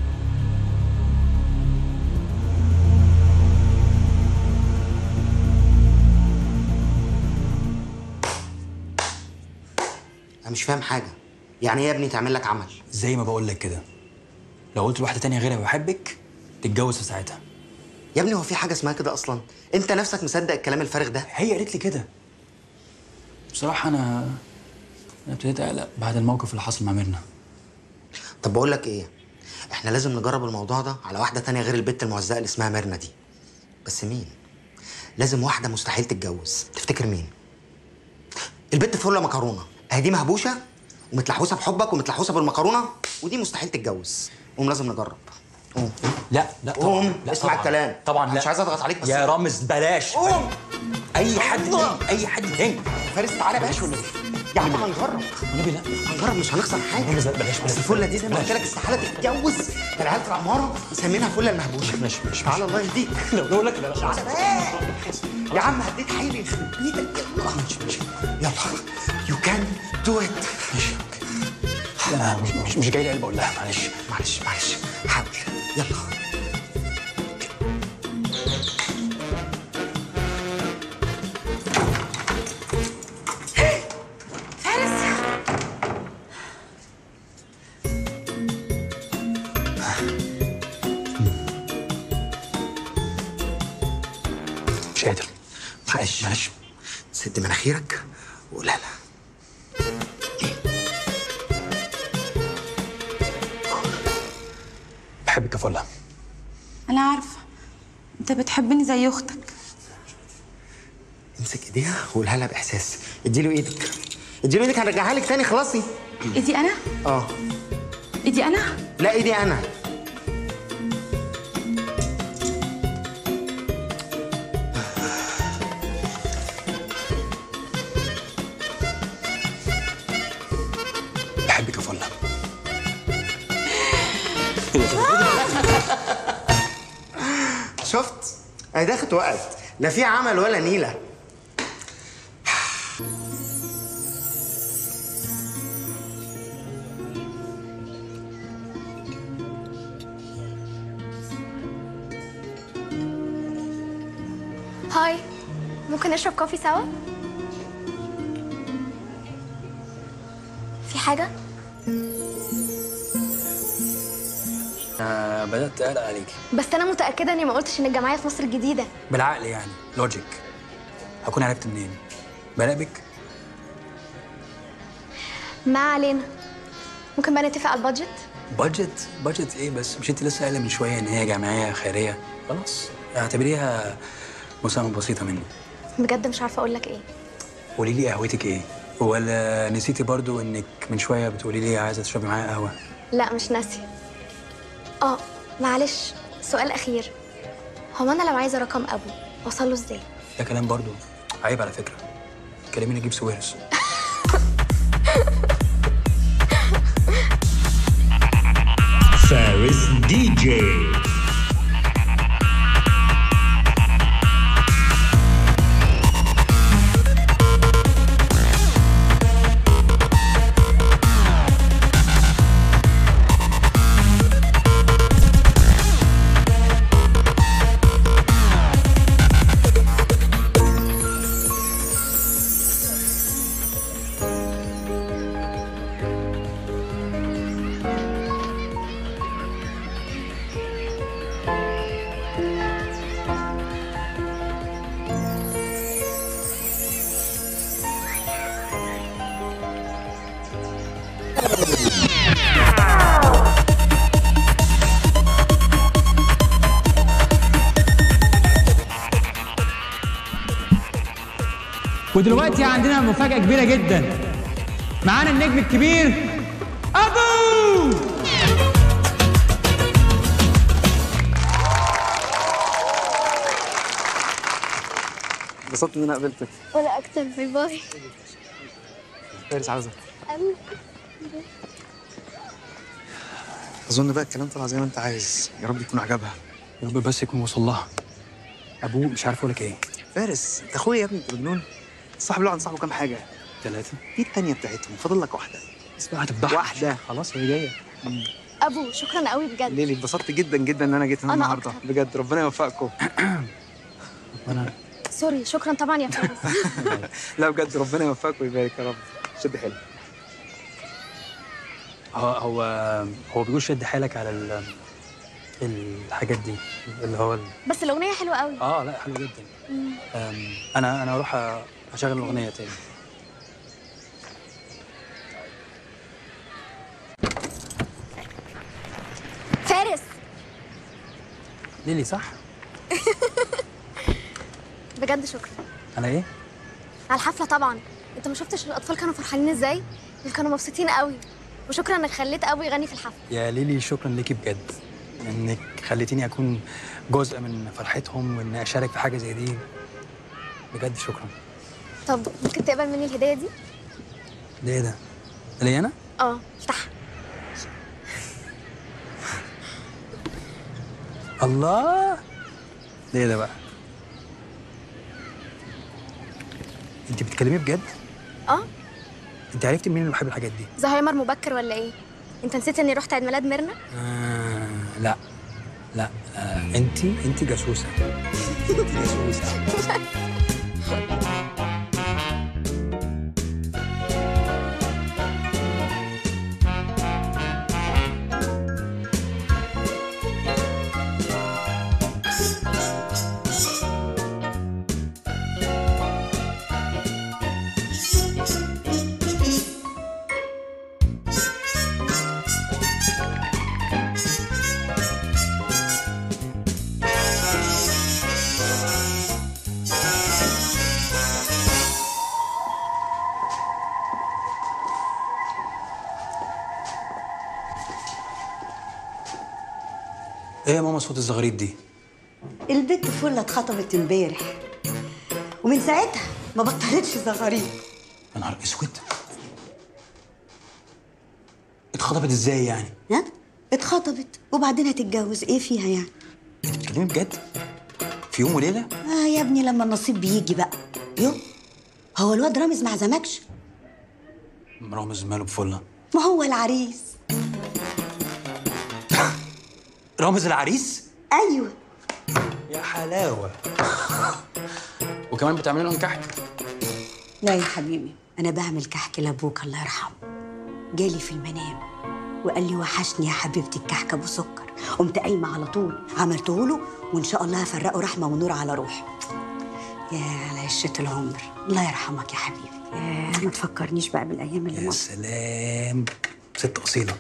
انا مش فاهم حاجه يعني ايه يا ابني تعمل لك عمل زي ما بقول لك كده لو قلت لواحده تانية غيرها بحبك تتجوز في ساعتها يا ابني هو في حاجه اسمها كده اصلا انت نفسك مصدق الكلام الفارغ ده هي قالت لي كده بصراحه انا انا ابتديت اقلق بعد الموقف اللي حصل مع ميرنا طب بقول لك ايه احنا لازم نجرب الموضوع ده على واحده تانية غير البت المهزأه اللي اسمها ميرنا دي بس مين لازم واحده مستحيل تتجوز تفتكر مين البت فله مكرونه اهي دي مهبوشه ومتلحوسه بحبك ومتلحوسه بالمكرونه ودي مستحيل تتجوز قوم لازم نجرب قوم لا لا طبعا قوم لا اسمع طبعا. الكلام طبعا لا مش عايز اضغط عليك بس يا رامز بلاش قوم اي حد تاني اي حد تاني فارس تعالى بس يا عم هنجرب والنبي لا هنجرب مش هنخسر حاجه بلاش بلاش بس الفله دي زي ما قلت لك استحاله تتجوز ده العيال في العماره مسمينها فله المهبوشه ماشي ماشي تعالى الله يهديك لو بقول لك لا تعالى بقى. يا عم هديك حيلي يخرب بيتك يلا ماشي ماشي يلا يو كان دو ات ماشي انا مش مش, مش جاي لي قلب اقول لها معلش معلش معلش حاول يلا مش قادر معلش معلش سد مناخيرك وقولها لها بحبك يا فله انا عارفه انت بتحبني زي اختك امسك ايديها وقولها لها باحساس اديله ايدك اديله ايدك هنرجعها لك تاني خلاصي ايدي انا اه ايدي انا لا ايدي انا بحبك يا فله شفت اهي داخل وقت لا في عمل ولا نيله هاي ممكن نشرب كوفي سوا في حاجه أنا بدات اقلق عليكي بس انا متاكده اني ما قلتش ان الجمعيه في مصر الجديده بالعقل يعني لوجيك هكون عرفت منين براقبك ما علينا ممكن بقى نتفق على البادجت بادجت بادجت ايه بس مش انت لسه قايله من شويه ان هي جمعيه خيريه خلاص اعتبريها مساهمه بسيطه مني بجد مش عارفه اقول لك ايه قولي لي قهوتك ايه ولا نسيتي برضو انك من شويه بتقولي لي عايزه تشربي معايا قهوه لا مش ناسيه اه معلش سؤال اخير هو انا لو عايزه رقم ابو اوصل له ازاي ده كلام برضو عيب على فكره كلميني اجيب سويرس Ferris DJ. ودلوقتي عندنا مفاجأة كبيرة جدا معانا النجم الكبير أبو انبسطت ان انا قابلتك ولا اكتر باي باي فارس عاوزة أم. اظن بقى الكلام طلع زي ما انت عايز يا رب يكون عجبها يا رب بس يكون وصل لها ابوه مش عارف اقول لك ايه فارس انت اخويا يا ابني انت مجنون الصاحب له عن صاحبه كام حاجه ثلاثة دي التانية بتاعتهم فاضل لك واحدة بس بقى هتفضحك واحدة خلاص هي جاية ابو شكرا قوي بجد ليلي اتبسطت جدا جدا ان انا جيت هنا أنا النهارده بجد ربنا يوفقكم انا سوري شكرا طبعا يا فارس لا بجد ربنا يوفقكم ويبارك يا رب شد حيلك هو هو هو بيقول شد حيلك على ال الحاجات دي اللي هو ال... بس الاغنيه حلوه قوي اه لا حلو جدا مم. أم، انا انا اروح أ- اشغل الاغنيه تاني فارس ليلي صح بجد شكرا انا ايه على الحفله طبعا انت ما شفتش الاطفال كانوا فرحانين ازاي دول كانوا مبسوطين قوي وشكرا انك خليت ابو يغني في الحفله يا ليلي شكرا ليكي بجد انك خليتيني اكون جزء من فرحتهم وان اشارك في حاجه زي دي بجد شكرا طب ممكن تقبل مني الهديه دي ده ايه ده ليه انا اه افتحها الله ده ايه ده بقى انت بتتكلمي بجد اه انت عرفتي منين اللي بحب الحاجات دي زهايمر مبكر ولا ايه انت نسيت اني رحت عيد ميلاد ميرنا آه لا لا آه انت انت جاسوسه انت جاسوسه ايه يا ماما صوت الزغاريد دي البت فلة اتخطبت امبارح ومن ساعتها ما بطلتش زغاريد يا نهار اسود اتخطبت ازاي يعني ها اتخطبت وبعدين هتتجوز ايه فيها يعني انت بتتكلمي بجد في يوم وليله اه يا ابني لما النصيب بيجي بقى يو هو الواد رامز ما عزمكش رامز ماله بفله ما هو العريس رامز العريس ايوه يا حلاوه وكمان بتعملي لهم كحك لا يا حبيبي انا بعمل كحك لابوك الله يرحمه جالي في المنام وقال لي وحشني يا حبيبتي الكحك ابو سكر قمت قايمه على طول عملته له وان شاء الله هفرقه رحمه ونور على روحه يا على عشة العمر الله يرحمك يا حبيبي يا ما تفكرنيش بقى بالايام اللي يا مضت سلام ست اصيله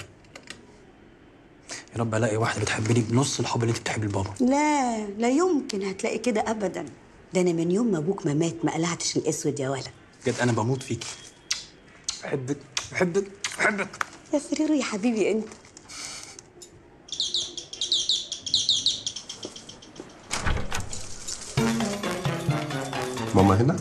يا رب الاقي واحده بتحبني بنص الحب اللي انت بتحبي لبابا لا لا يمكن هتلاقي كده ابدا ده انا من يوم ما ابوك ما مات ما قلعتش الاسود يا ولد بجد انا بموت فيكي بحبك بحبك بحبك يا فريرو يا حبيبي انت ماما هنا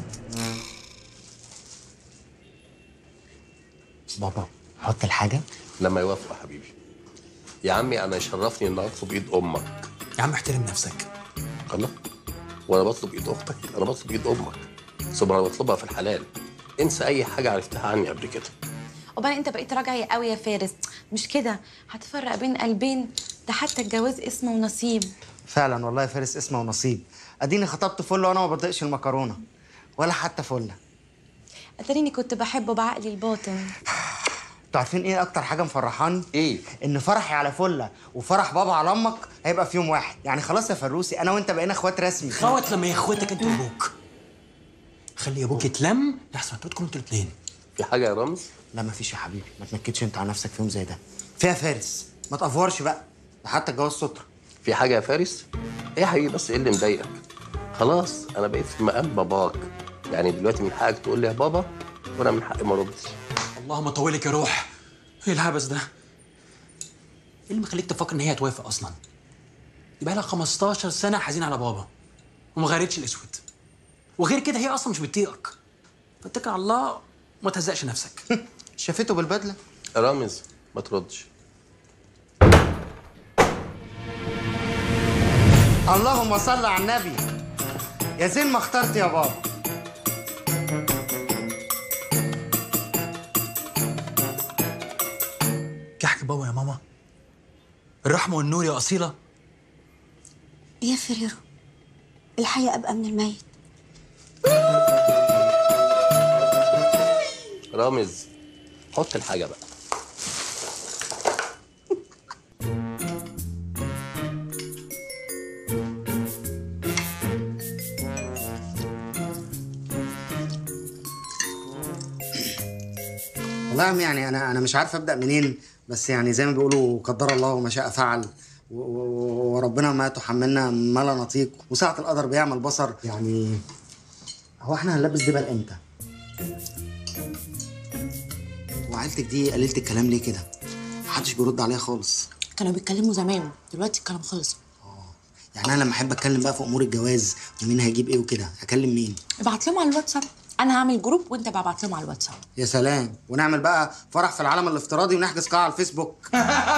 بابا حط الحاجه لما يوافقوا يا حبيبي يا عمي انا يشرفني ان اطلب ايد امك يا عم احترم نفسك الله وانا بطلب ايد اختك انا بطلب ايد امك ثم انا بطلبها في الحلال انسى اي حاجه عرفتها عني قبل كده وبعدين انت بقيت راجعي قوي يا فارس مش كده هتفرق بين قلبين ده حتى الجواز اسمه ونصيب فعلا والله يا فارس اسمه ونصيب اديني خطبت فله وانا ما بطيقش المكرونه ولا حتى فله اتريني كنت بحبه بعقلي الباطن انتوا عارفين ايه اكتر حاجه مفرحاني ايه ان فرحي على فله وفرح بابا على امك هيبقى في يوم واحد يعني خلاص يا فروسي انا وانت بقينا اخوات رسمي خوت لما يا اخواتك انت وابوك خلي ابوك يتلم لحسن هتقعدوا انتوا الاثنين في حاجه يا رمز لا مفيش يا حبيبي ما تنكدش انت على نفسك في يوم زي ده فيها فارس ما تافورش بقى ده حتى الجواز ستره في حاجه يا فارس ايه يا حبيبي بس ايه اللي مضايقك خلاص انا بقيت في مقام باباك يعني دلوقتي من حقك تقول لي يا بابا وانا من حقي ما اردش اللهم طولك يا روح ايه الهبس ده؟ ايه اللي مخليك تفكر ان هي هتوافق اصلا؟ دي بقى لها 15 سنه حزينه على بابا وما غيرتش الاسود وغير كده هي اصلا مش بتطيقك فاتكل على الله وما تهزقش نفسك شافته بالبدله رامز ما تردش اللهم صل على النبي يا زين ما اخترت يا بابا كحك بابا يا ماما الرحمه والنور يا اصيله يا فريرو الحياة أبقى من الميت رامز حط الحاجه بقى والله يا عم يعني انا انا مش عارف ابدا منين بس يعني زي ما بيقولوا قدر الله وما شاء فعل و- و- وربنا ما تحملنا ما لا نطيق وساعة القدر بيعمل بصر يعني هو احنا هنلبس دبل امتى؟ وعيلتك دي قللت الكلام ليه كده؟ محدش بيرد عليها خالص كانوا بيتكلموا زمان دلوقتي الكلام خلص يعني انا لما احب اتكلم بقى في امور الجواز ومين هيجيب ايه وكده اكلم مين؟ ابعت لهم على الواتساب انا هعمل جروب وانت بقى ابعت لهم على الواتساب يا سلام ونعمل بقى فرح في العالم الافتراضي ونحجز قاعه على الفيسبوك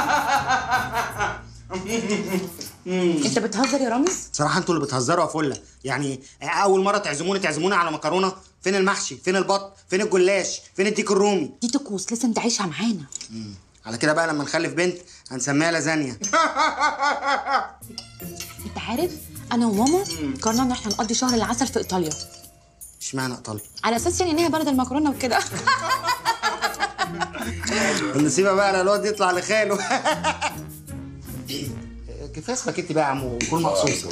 انت بتهزر يا رامز صراحه انتوا اللي بتهزروا يا فله يعني اول مره تعزموني تعزموني على مكرونه فين المحشي فين البط فين الجلاش فين الديك الرومي دي طقوس لازم تعيشها معانا على كده بقى لما نخلف بنت هنسميها لازانيا انت عارف انا وماما قررنا ان احنا نقضي شهر العسل في ايطاليا اشمعنى ايطاليا على اساس يعني ان هي بلد المكرونه وكده نسيبها بقى الواد يطلع لخاله كفايه سباكيتي بقى يا عم وكل مقصوص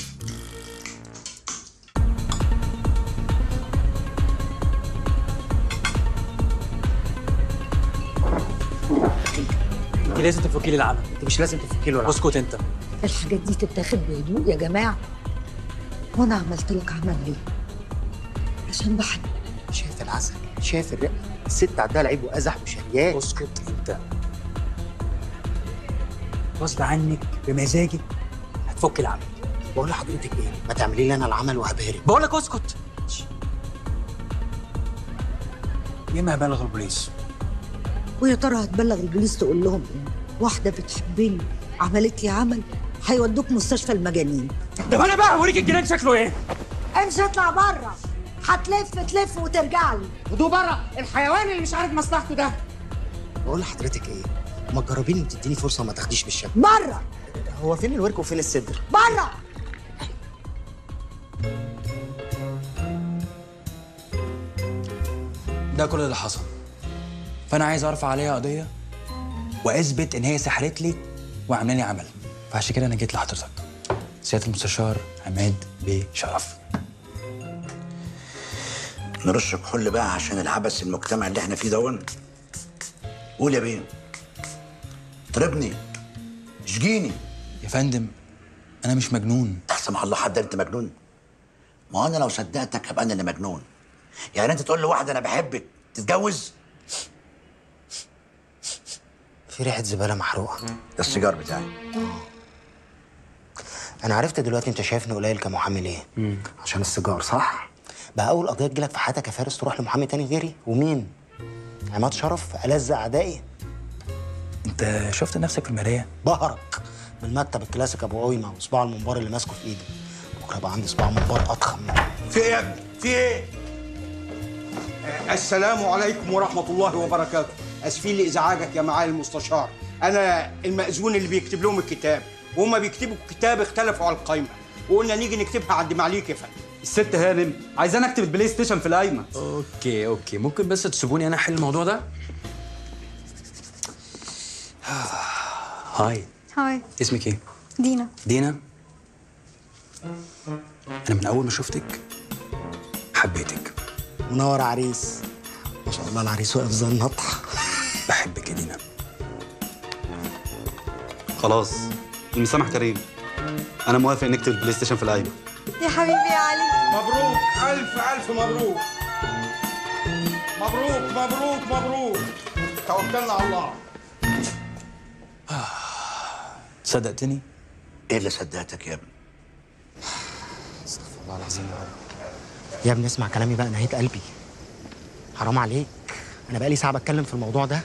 انت لازم تفكي لي العمل انت مش لازم تفكي له العمل اسكت انت الحاجات دي تتاخد بهدوء يا جماعه وانا عملت لك عمل ليه عشان بحب شايف العسل شايف الرقه الست عندها العيب وازح وشريان اسكت انت غصب عنك بمزاجك هتفك العمل بقول لحضرتك ايه ما تعملي لي انا العمل وهبهرك بقول لك اسكت يا اما هبلغ البوليس ويا ترى هتبلغ البوليس تقول لهم ايه واحده بتحبني عملت لي عمل هيودوك مستشفى المجانين طب انا بقى هوريك الجنان شكله ايه امشي اطلع بره هتلف تلف وترجع لي ودو بره الحيوان اللي مش عارف مصلحته ده بقول لحضرتك ايه ما تجربيني وتديني فرصه وما تاخديش بالشكل بره هو فين الورك وفين الصدر بره ده كل اللي حصل فانا عايز ارفع عليها قضيه واثبت ان هي سحرت لي وعامله لي عمل فعشان كده انا جيت لحضرتك سياده المستشار عماد بيه شرف نرش كحول بقى عشان العبث المجتمع اللي احنا فيه دون قول يا بيه اضربني اشجيني يا فندم انا مش مجنون احسن الله حد انت مجنون ما هو انا لو صدقتك هبقى انا اللي مجنون يعني انت تقول لواحده انا بحبك تتجوز في ريحه زباله محروقه ده السيجار بتاعي انا عرفت دلوقتي انت شايفني قليل كمحامي ليه عشان السيجار صح بقى اول قضيه تجيلك في حياتك يا فارس تروح لمحامي تاني غيري ومين عماد شرف ألذ اعدائي انت شفت نفسك في المرايه بهرك بالمكتب الكلاسيك ابو قويمه وصباع المنبار اللي ماسكه في ايدي بكره بقى عندي صباع منبار اضخم منه في ايه يا ابني في ايه السلام عليكم ورحمة الله وبركاته أسفين لإزعاجك يا معالي المستشار أنا المأذون اللي بيكتب لهم الكتاب وهم بيكتبوا الكتاب اختلفوا على القايمة وقلنا نيجي نكتبها عند معاليك يا فندم الست هانم عايزاني اكتب البلاي ستيشن في القايمه اوكي اوكي ممكن بس تسيبوني انا احل الموضوع ده هاي هاي اسمك ايه دينا دينا انا من اول ما شفتك حبيتك منور عريس ما شاء الله العريس واقف زي النطح بحبك يا دينا خلاص المسامح كريم انا موافق نكتب البلاي ستيشن في القايمه يا حبيبي يا علي مبروك ألف ألف مبروك مبروك مبروك مبروك توكلنا على الله صدقتني ايه اللي صدقتك يا ابني استغفر الله العظيم يا رب يا ابني اسمع كلامي بقى نهايه قلبي حرام عليك انا بقالي ساعه بتكلم في الموضوع ده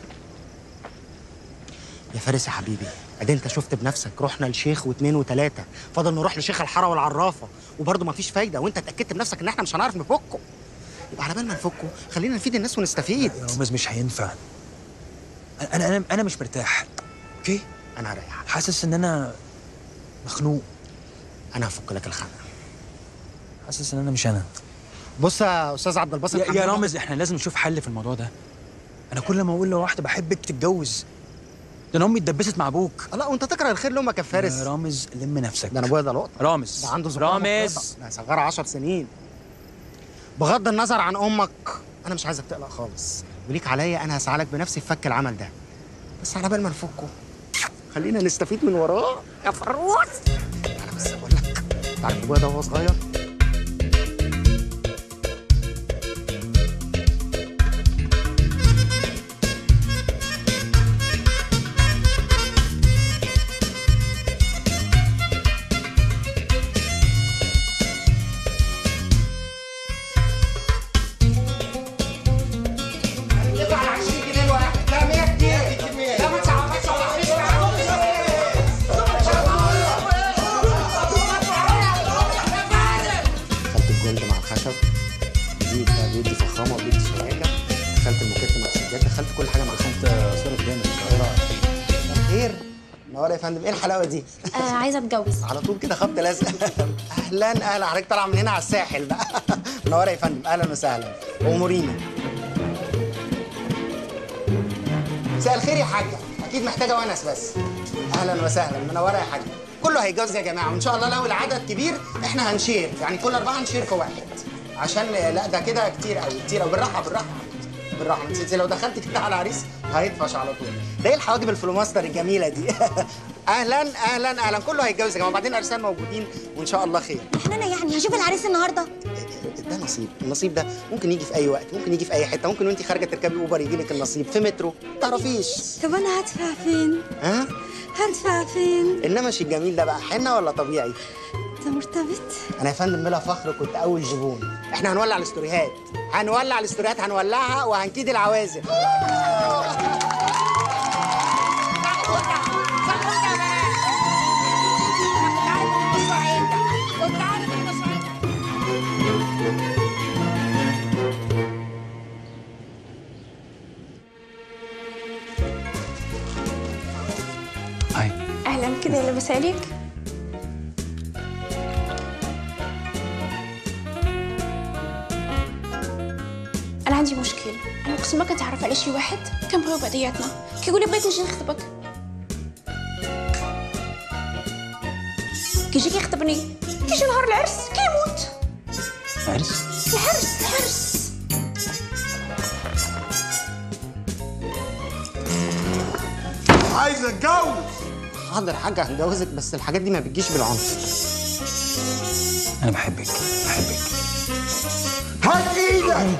يا فارس يا حبيبي ادي انت شفت بنفسك رحنا لشيخ واثنين وثلاثه فضل نروح لشيخ الحاره والعرافه وبرضه مفيش فايده وانت اتاكدت بنفسك ان احنا مش هنعرف نفكه يبقى على بال ما نفكه خلينا نفيد الناس ونستفيد يا رامز مش هينفع انا انا انا مش مرتاح اوكي انا هريح حاسس ان انا مخنوق انا هفك لك الخنقه حاسس ان انا مش انا بص يا استاذ عبد الباسط يا, حمدي يا رامز احنا لازم نشوف حل في الموضوع ده انا كل ما اقول لواحده بحبك تتجوز ده انا امي اتدبست مع ابوك لا وانت تكره الخير لامك يا فارس يا رامز لم نفسك ده انا ابويا ده لقطه رامز ده عنده ذكاء رامز مفرطة. ده صغير 10 سنين بغض النظر عن امك انا مش عايزك تقلق خالص وليك عليا انا هسعالك بنفسي في فك العمل ده بس على بال ما نفكه خلينا نستفيد من وراه يا فروس انا بس بقول لك انت عارف ابويا ده وهو صغير يطلع على 20 جنيه الواحد لا 100 جنيه لا ما تصعبش على دخلت الجولد مع الخشب جديد ده بيدي فخامه وبيدي شياكه دخلت الموكيت مع السجاد دخلت كل حاجه مع دخلت صرف جامد خير نور يا فندم ايه الحلاوه دي؟ آه عايزه اتجوز على طول كده خبط لازق اهلا اهلا حضرتك طالعه من هنا على الساحل بقى منوره يا فندم اهلا وسهلا امورينا مساء الخير يا حاجه اكيد محتاجه ونس بس اهلا وسهلا منوره يا حاجه كله هيتجوز يا جماعه وان شاء الله لو العدد كبير احنا هنشير يعني كل اربعه نشير في واحد عشان لا ده كده كتير قوي كتير قوي بالراحه بالراحه بالراحه انت انت لو دخلت كده على عريس هيطفش على طول ده ايه الحواجب الفلوماستر الجميله دي اهلا اهلا اهلا كله هيتجوز يا جماعه وبعدين ارسال موجودين وان شاء الله خير احنا انا يعني هشوف العريس النهارده ده نصيب النصيب ده ممكن يجي في اي وقت ممكن يجي في اي حته ممكن وانت خارجه تركبي اوبر يجي لك النصيب في مترو ما تعرفيش طب انا هدفع فين؟ ها هدفع فين؟ النمش الجميل ده بقى حنه ولا طبيعي انت مرتبط؟ انا يا فندم بلا فخر كنت اول زبون احنا هنولع الاستوريهات هنولع الاستوريهات هنولعها وهنكيد العوازل رسالك انا عندي مشكل انا اقسم لك تعرف على شي واحد كنبغيو بعضياتنا كيقول لي بغيت نجي نخطبك كيجي كيخطبني كيجي نهار العرس كيموت عرس العرس العرس عايز اتجوز حاضر حاجه هتجوزك بس الحاجات دي ما بتجيش بالعنف انا بحبك بحبك هات ايدك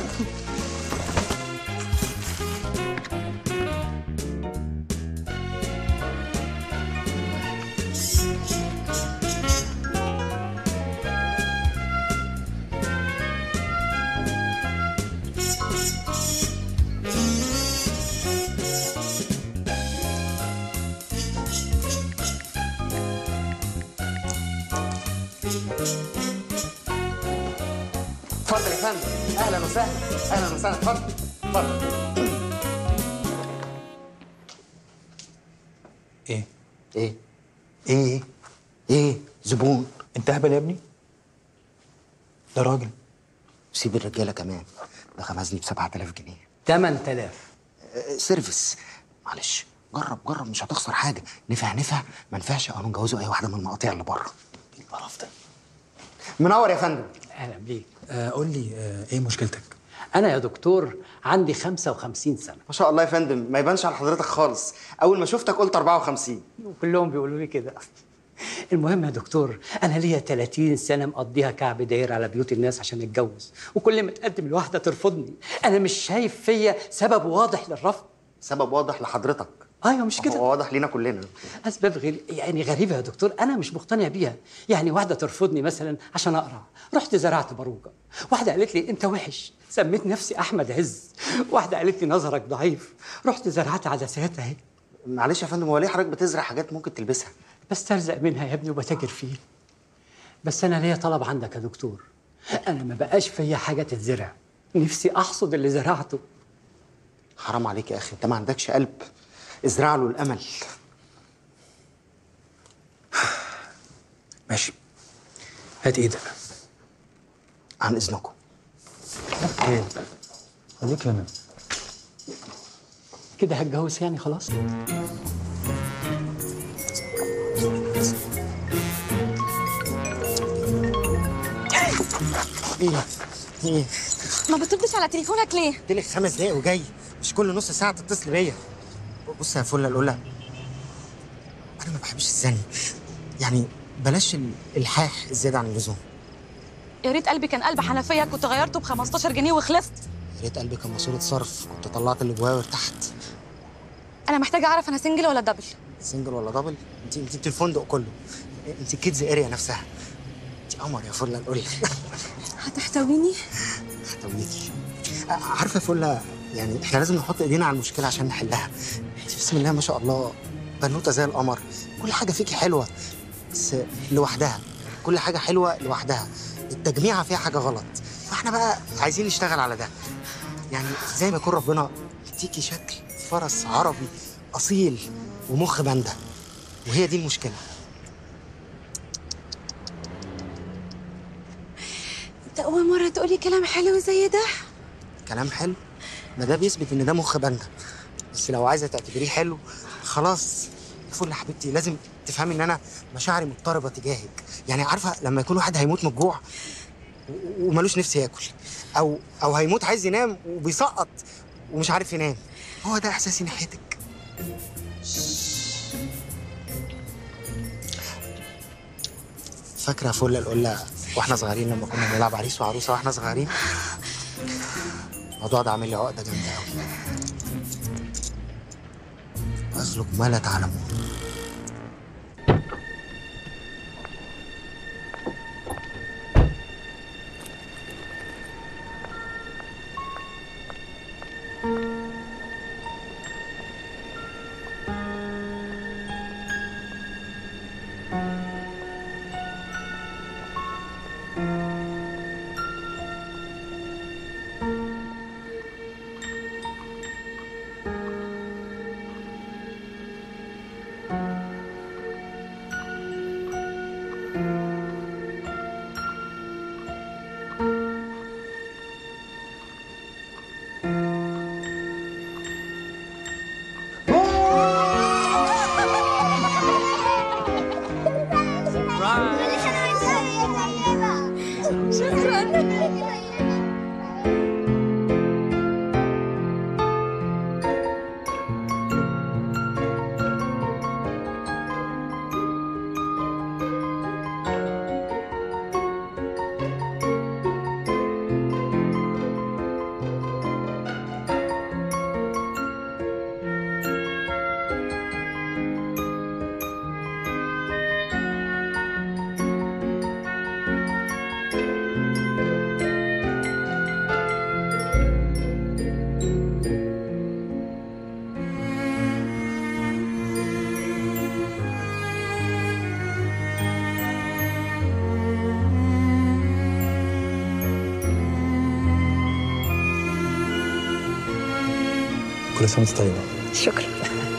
اتفضل يا فندم اهلا وسهلا اهلا وسهلا اتفضل اتفضل ايه ايه ايه ايه زبون انت هبل يا ابني ده راجل سيب الرجاله كمان ده غمزني ب 7000 جنيه 8000 آه، سيرفيس معلش جرب جرب مش هتخسر حاجه نفع نفع ما نفعش قانون جوزه اي واحده من المقاطيع اللي بره القرف ده منور يا فندم اهلا بيك آه قول لي آه ايه مشكلتك انا يا دكتور عندي 55 سنه ما شاء الله يا فندم ما يبانش على حضرتك خالص اول ما شفتك قلت 54 وكلهم بيقولوا لي كده المهم يا دكتور انا ليا 30 سنه مقضيها كعب داير على بيوت الناس عشان اتجوز وكل ما اتقدم لواحده ترفضني انا مش شايف فيا سبب واضح للرفض سبب واضح لحضرتك ايوه مش كده هو واضح لينا كلنا اسباب غير يعني غريبه يا دكتور انا مش مقتنع بيها يعني واحده ترفضني مثلا عشان اقرا رحت زرعت باروكه واحده قالت لي انت وحش سميت نفسي احمد عز واحده قالت لي نظرك ضعيف رحت زرعت عدسات اهي معلش يا فندم هو ليه حضرتك بتزرع حاجات ممكن تلبسها بسترزق منها يا ابني وبتاجر فيه بس انا ليا طلب عندك يا دكتور انا ما بقاش فيا حاجه تتزرع نفسي احصد اللي زرعته حرام عليك يا اخي انت ما عندكش قلب ازرع له الامل ماشي هات ايدك عن اذنكم ايه خليك هنا كده هتجوز يعني خلاص ايه ايه ما بتردش على تليفونك ليه قلت لك خمس دقايق وجاي مش كل نص ساعه تتصل بيا بص يا فله الاولى انا ما بحبش الزن يعني بلاش الالحاح الزياده عن اللزوم يا ريت قلبي كان قلب حنفيه كنت غيرته ب 15 جنيه وخلصت يا ريت قلبي كان ماسوره صرف كنت طلعت اللي جوايا وارتحت انا محتاجه اعرف انا سنجل ولا دبل سنجل ولا دبل انت انت انت الفندق كله انت كيدز اريا نفسها انت قمر يا فله الاولى هتحتويني هتويكي عارفه يا فله يعني احنا لازم نحط ايدينا على المشكله عشان نحلها انت بسم الله ما شاء الله بنوته زي القمر كل حاجه فيكي حلوه بس لوحدها كل حاجه حلوه لوحدها التجميعه فيها حاجه غلط فاحنا بقى عايزين نشتغل على ده يعني زي ما يكون ربنا مديكي شكل فرس عربي اصيل ومخ باندا وهي دي المشكله انت اول مره تقولي كلام حلو زي ده كلام حلو ما ده بيثبت ان ده مخ باندا بس لو عايزه تعتبريه حلو خلاص فل يا حبيبتي لازم تفهمي ان انا مشاعري مضطربه تجاهك يعني عارفه لما يكون واحد هيموت من الجوع و- وملوش نفس ياكل او او هيموت عايز ينام وبيسقط ومش عارف ينام هو ده احساسي ناحيتك فاكره فله القله واحنا صغيرين لما كنا بنلعب عريس وعروسه واحنا صغيرين الموضوع ده عامل لي عقده جامده قوي أسلك ما لا تعلمون كل سنه وانت طيبه شكرا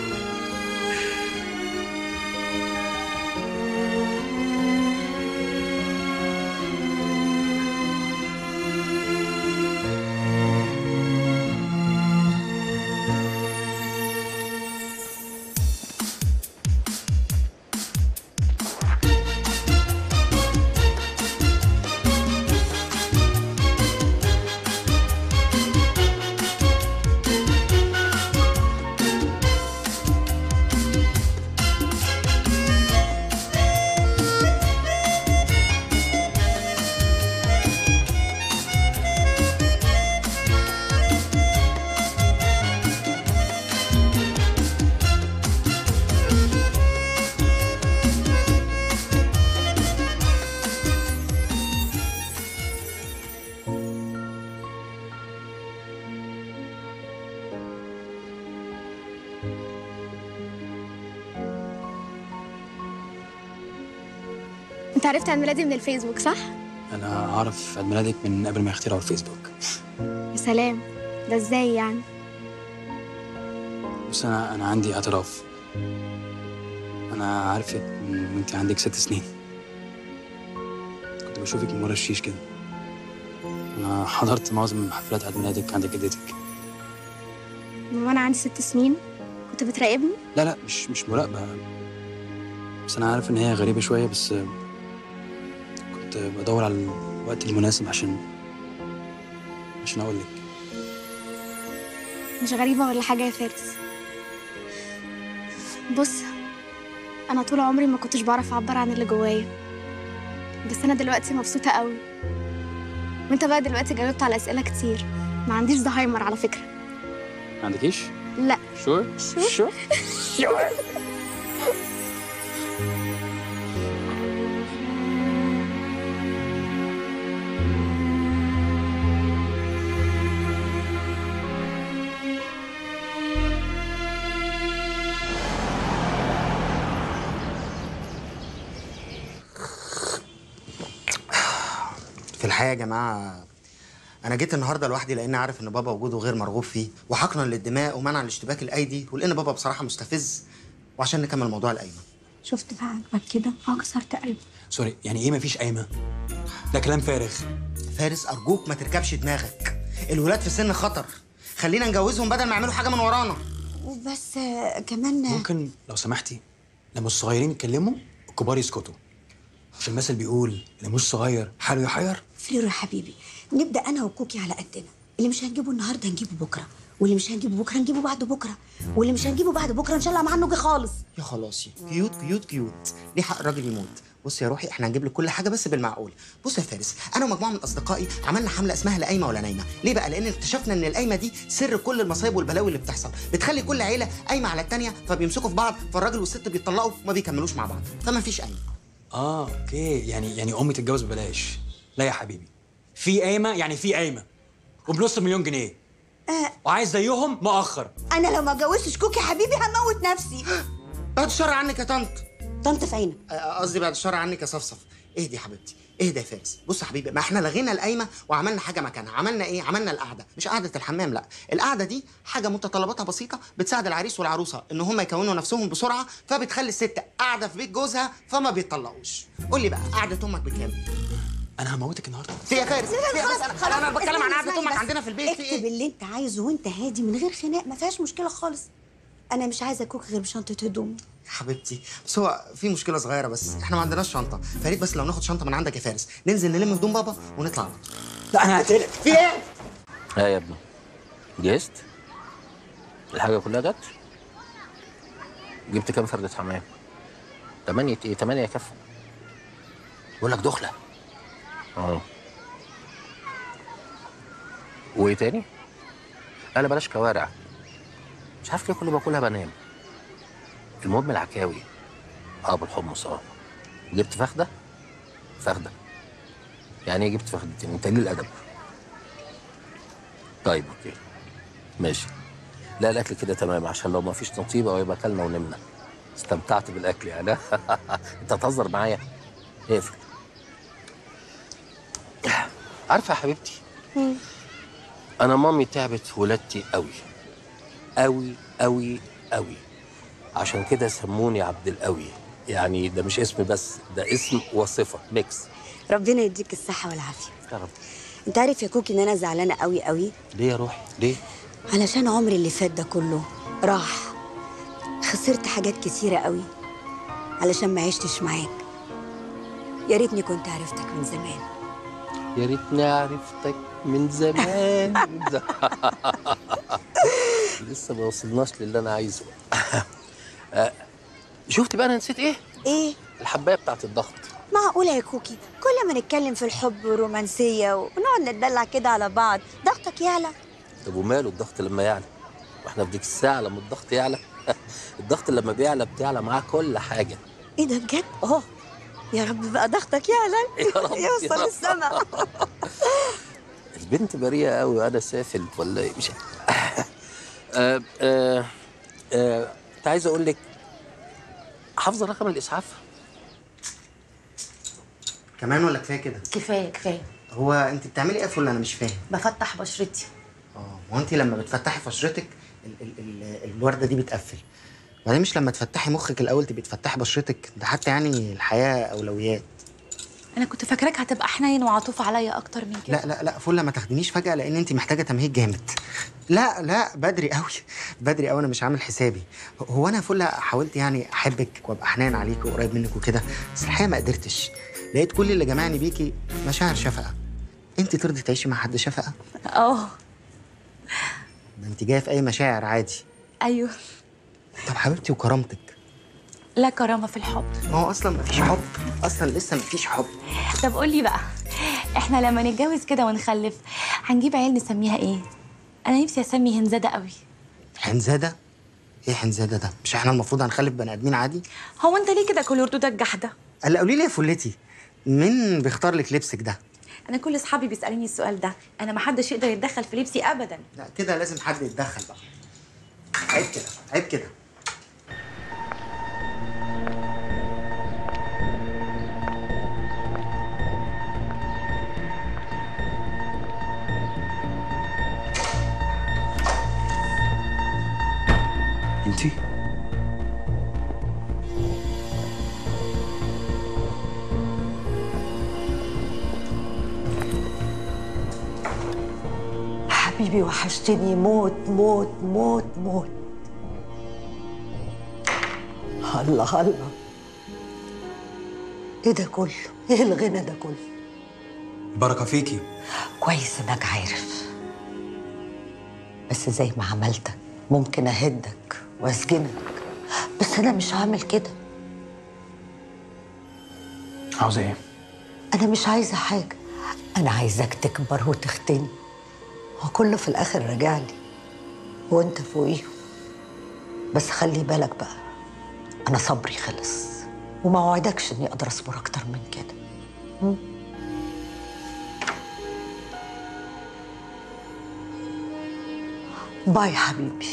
انت عرفت عن ميلادي من الفيسبوك صح؟ انا اعرف عيد ميلادك من قبل ما يخترعوا الفيسبوك يا سلام ده ازاي يعني؟ بس انا انا عندي اعتراف انا عارفك من وانت عندك ست سنين كنت بشوفك من ورا الشيش كده انا حضرت معظم حفلات عيد ميلادك عند جدتك من وانا عندي ست سنين كنت بتراقبني؟ لا لا مش مش مراقبه بس انا عارف ان هي غريبه شويه بس كنت بدور على الوقت المناسب عشان عشان اقول لك مش غريبة ولا حاجة يا فارس بص أنا طول عمري ما كنتش بعرف أعبر عن اللي جوايا بس أنا دلوقتي مبسوطة قوي وأنت بقى دلوقتي جاوبت على أسئلة كتير ما عنديش زهايمر على فكرة ما عندكيش لا شور شور شور في الحقيقه يا جماعه انا جيت النهارده لوحدي لان عارف ان بابا وجوده غير مرغوب فيه وحقنا للدماء ومنعا لاشتباك الايدي ولان بابا بصراحه مستفز وعشان نكمل موضوع القايمه شفت بقى عاجبك كده اه كسرت قلبي سوري يعني ايه مفيش قايمه ده كلام فارغ فارس ارجوك ما تركبش دماغك الولاد في سن خطر خلينا نجوزهم بدل ما يعملوا حاجه من ورانا وبس آه، كمان ممكن لو سمحتي لما الصغيرين يتكلموا الكبار يسكتوا مش المثل بيقول اللي مش صغير حاله يحير فليرو يا حبيبي نبدا انا وكوكي على قدنا اللي مش هنجيبه النهارده نجيبه بكره واللي مش هنجيبه بكره نجيبه بعد بكره واللي مش هنجيبه بعد بكره ان شاء الله عنه جه خالص يا خلاصي كيوت كيوت كيوت ليه حق الراجل يموت بص يا روحي احنا هنجيب لك كل حاجه بس بالمعقول بص يا فارس انا ومجموعه من اصدقائي عملنا حمله اسمها لا قايمه ولا نايمه ليه بقى لان اكتشفنا ان القايمه دي سر كل المصايب والبلاوي اللي بتحصل بتخلي كل عيله قايمه على التانيه فبيمسكوا في بعض فالراجل والست بيتطلقوا وما بيكملوش مع بعض فما فيش قايمه اه اوكي يعني يعني امي تتجوز ببلاش لا يا حبيبي في قايمه يعني في قايمه وبنص مليون جنيه آه وعايز زيهم مؤخر انا لو ما اتجوزتش كوكي حبيبي هموت نفسي بعد الشر عنك يا طنط طنط فاينه آه، قصدي بعد الشر عنك يا صفصف اهدي يا حبيبتي اهدى يا فارس بص يا حبيبي ما احنا لغينا القايمه وعملنا حاجه مكانها عملنا ايه عملنا القعده مش قعده الحمام لا القعده دي حاجه متطلباتها بسيطه بتساعد العريس والعروسه ان هم يكونوا نفسهم بسرعه فبتخلي الست قاعده في بيت جوزها فما بيتطلقوش قول لي بقى قعده امك بكام انا هموتك النهارده في يا فارس في يا خلاص فارس خلاص انا بتكلم عن اسمعي قعده امك بس. عندنا في البيت في اكتب ايه اللي انت عايزه وانت هادي من غير خناق ما فيهاش مشكله خالص انا مش عايزه كوكي غير بشنطه هدوم حبيبتي بس هو في مشكله صغيره بس احنا ما عندناش شنطه فريد بس لو ناخد شنطه من عندك يا فارس ننزل نلم هدوم بابا ونطلع على طول. لا انا هقتلك في ايه ها يا ابني جهزت الحاجة كلها جت جبت كام فردة حمام تمانية ايه تمانية يكفوا بقول لك دخلة اه وايه تاني لا لا بلاش كوارع مش عارف ليه كل ما باكلها بنام المهم العكاوي اه بالحمص اه جبت فخدة فخدة يعني ايه جبت فخدتين انت ليه الادب طيب اوكي ماشي لا الاكل كده تمام عشان لو ما فيش نصيبه ويبقى اكلنا ونمنا استمتعت بالاكل يعني انت هتهزر معايا اقفل عارفه يا حبيبتي انا مامي تعبت ولادتي قوي قوي قوي قوي عشان كده سموني عبد القوي يعني ده مش اسم بس ده اسم وصفه ميكس ربنا يديك الصحه والعافيه يا رب انت عارف يا كوكي ان انا زعلانه قوي قوي ليه يا روحي ليه علشان عمري اللي فات ده كله راح خسرت حاجات كتيره قوي علشان ما عشتش معاك يا ريتني كنت عرفتك من زمان يا ريتني عرفتك من زمان من زمان. لسه ما وصلناش للي انا عايزه آه، شفت بقى انا نسيت ايه ايه الحبايه بتاعت الضغط معقولة يا كوكي كل ما نتكلم في الحب والرومانسية ونقعد نتدلع كده على بعض ضغطك يعلى طب وماله الضغط لما يعلى واحنا في ديك الساعه لما الضغط يعلى الضغط لما بيعلى بتعلى معاه كل حاجه ايه ده بجد؟ اه يا رب بقى ضغطك يعلى يا رب، يا يوصل رب. السما البنت بريئه قوي وانا سافل ولا ايه مش عارف. آه، آه، آه، كنت عايز اقول لك حافظه رقم الاسعاف كمان ولا كفايه كده كفايه كفايه هو انت بتعملي ايه يا فل انا مش فاهم بفتح بشرتي اه هو انت لما بتفتحي فشرتك ال ال ال الورده دي بتقفل وبعدين مش لما تفتحي مخك الاول تبقي تفتحي بشرتك ده حتى يعني الحياه اولويات انا كنت فاكراك هتبقى حنين وعطوف عليا اكتر من كده لا لا لا فل ما تاخدنيش فجاه لان انت محتاجه تمهيد جامد لا لا بدري قوي بدري قوي انا مش عامل حسابي هو انا فل حاولت يعني احبك وابقى حنان عليك وقريب منك وكده بس الحقيقه ما قدرتش لقيت كل اللي جمعني بيكي مشاعر شفقه انت ترضي تعيشي مع حد شفقه اه ده انت جايه في اي مشاعر عادي ايوه طب حبيبتي وكرامتك لا كرامه في الحب ما هو اصلا مفيش حب اصلا لسه مفيش حب طب قولي بقى احنا لما نتجوز كده ونخلف هنجيب عيال نسميها ايه انا نفسي اسمي هنزاده قوي حنزاده ايه حنزاده ده مش احنا المفروض هنخلف بني ادمين عادي هو انت ليه كده كل ردودك جحده قال قولي لي يا فلتي مين بيختار لك لبسك ده انا كل اصحابي بيسالوني السؤال ده انا ما حدش يقدر يتدخل في لبسي ابدا لا كده لازم حد يتدخل بقى عيب كده عيب كده انتي حبيبي وحشتني موت موت موت موت الله الله ايه ده كله ايه الغنى ده كله بركه فيكي كويس انك عارف بس زي ما عملتك ممكن اهدك واسجنك بس انا مش هعمل كده عاوزه ايه انا مش عايزه حاجه انا عايزاك تكبر وتختني وكله في الاخر راجع لي وانت فوقيهم بس خلي بالك بقى انا صبري خلص وما وعدكش اني اقدر اصبر اكتر من كده م? باي حبيبي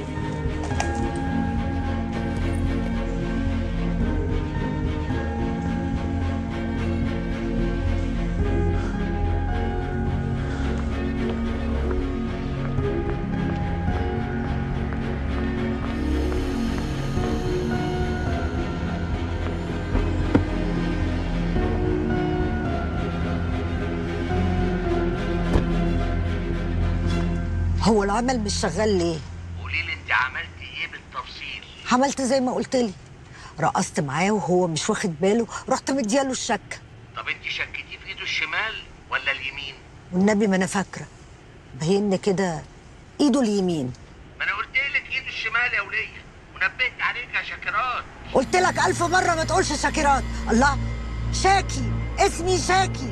هو العمل مش شغال ليه قولي لي انت عملتي ايه بالتفصيل عملت زي ما قلت لي رقصت معاه وهو مش واخد باله رحت مدياله الشكه طب انت شكيتيه في ايده الشمال ولا اليمين والنبي ما انا فاكره باين كده ايده اليمين ما انا قلت لك ايده الشمال يا وليه ونبهت عليك يا شاكرات قلت لك الف مره ما تقولش شاكرات الله شاكي اسمي شاكي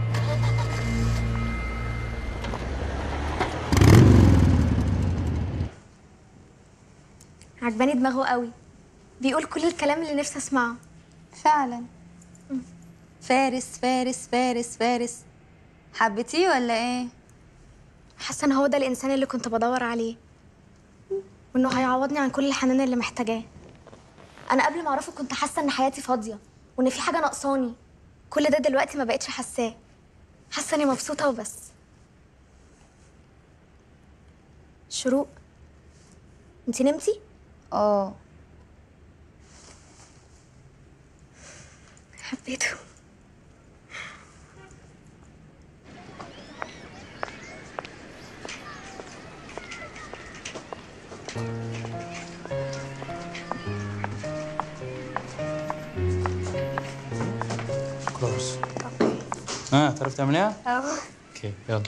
عجباني دماغه قوي بيقول كل الكلام اللي نفسي اسمعه فعلا فارس فارس فارس فارس حبيتيه ولا ايه حاسه ان هو ده الانسان اللي كنت بدور عليه وانه هيعوضني عن كل الحنان اللي محتاجاه انا قبل ما اعرفه كنت حاسه ان حياتي فاضيه وان في حاجه ناقصاني كل ده دلوقتي ما بقتش حاساه حاسه اني مبسوطه وبس شروق انت نمتي اه حبيته كلوز ها تعرف تعمليها؟ اه اوكي يلا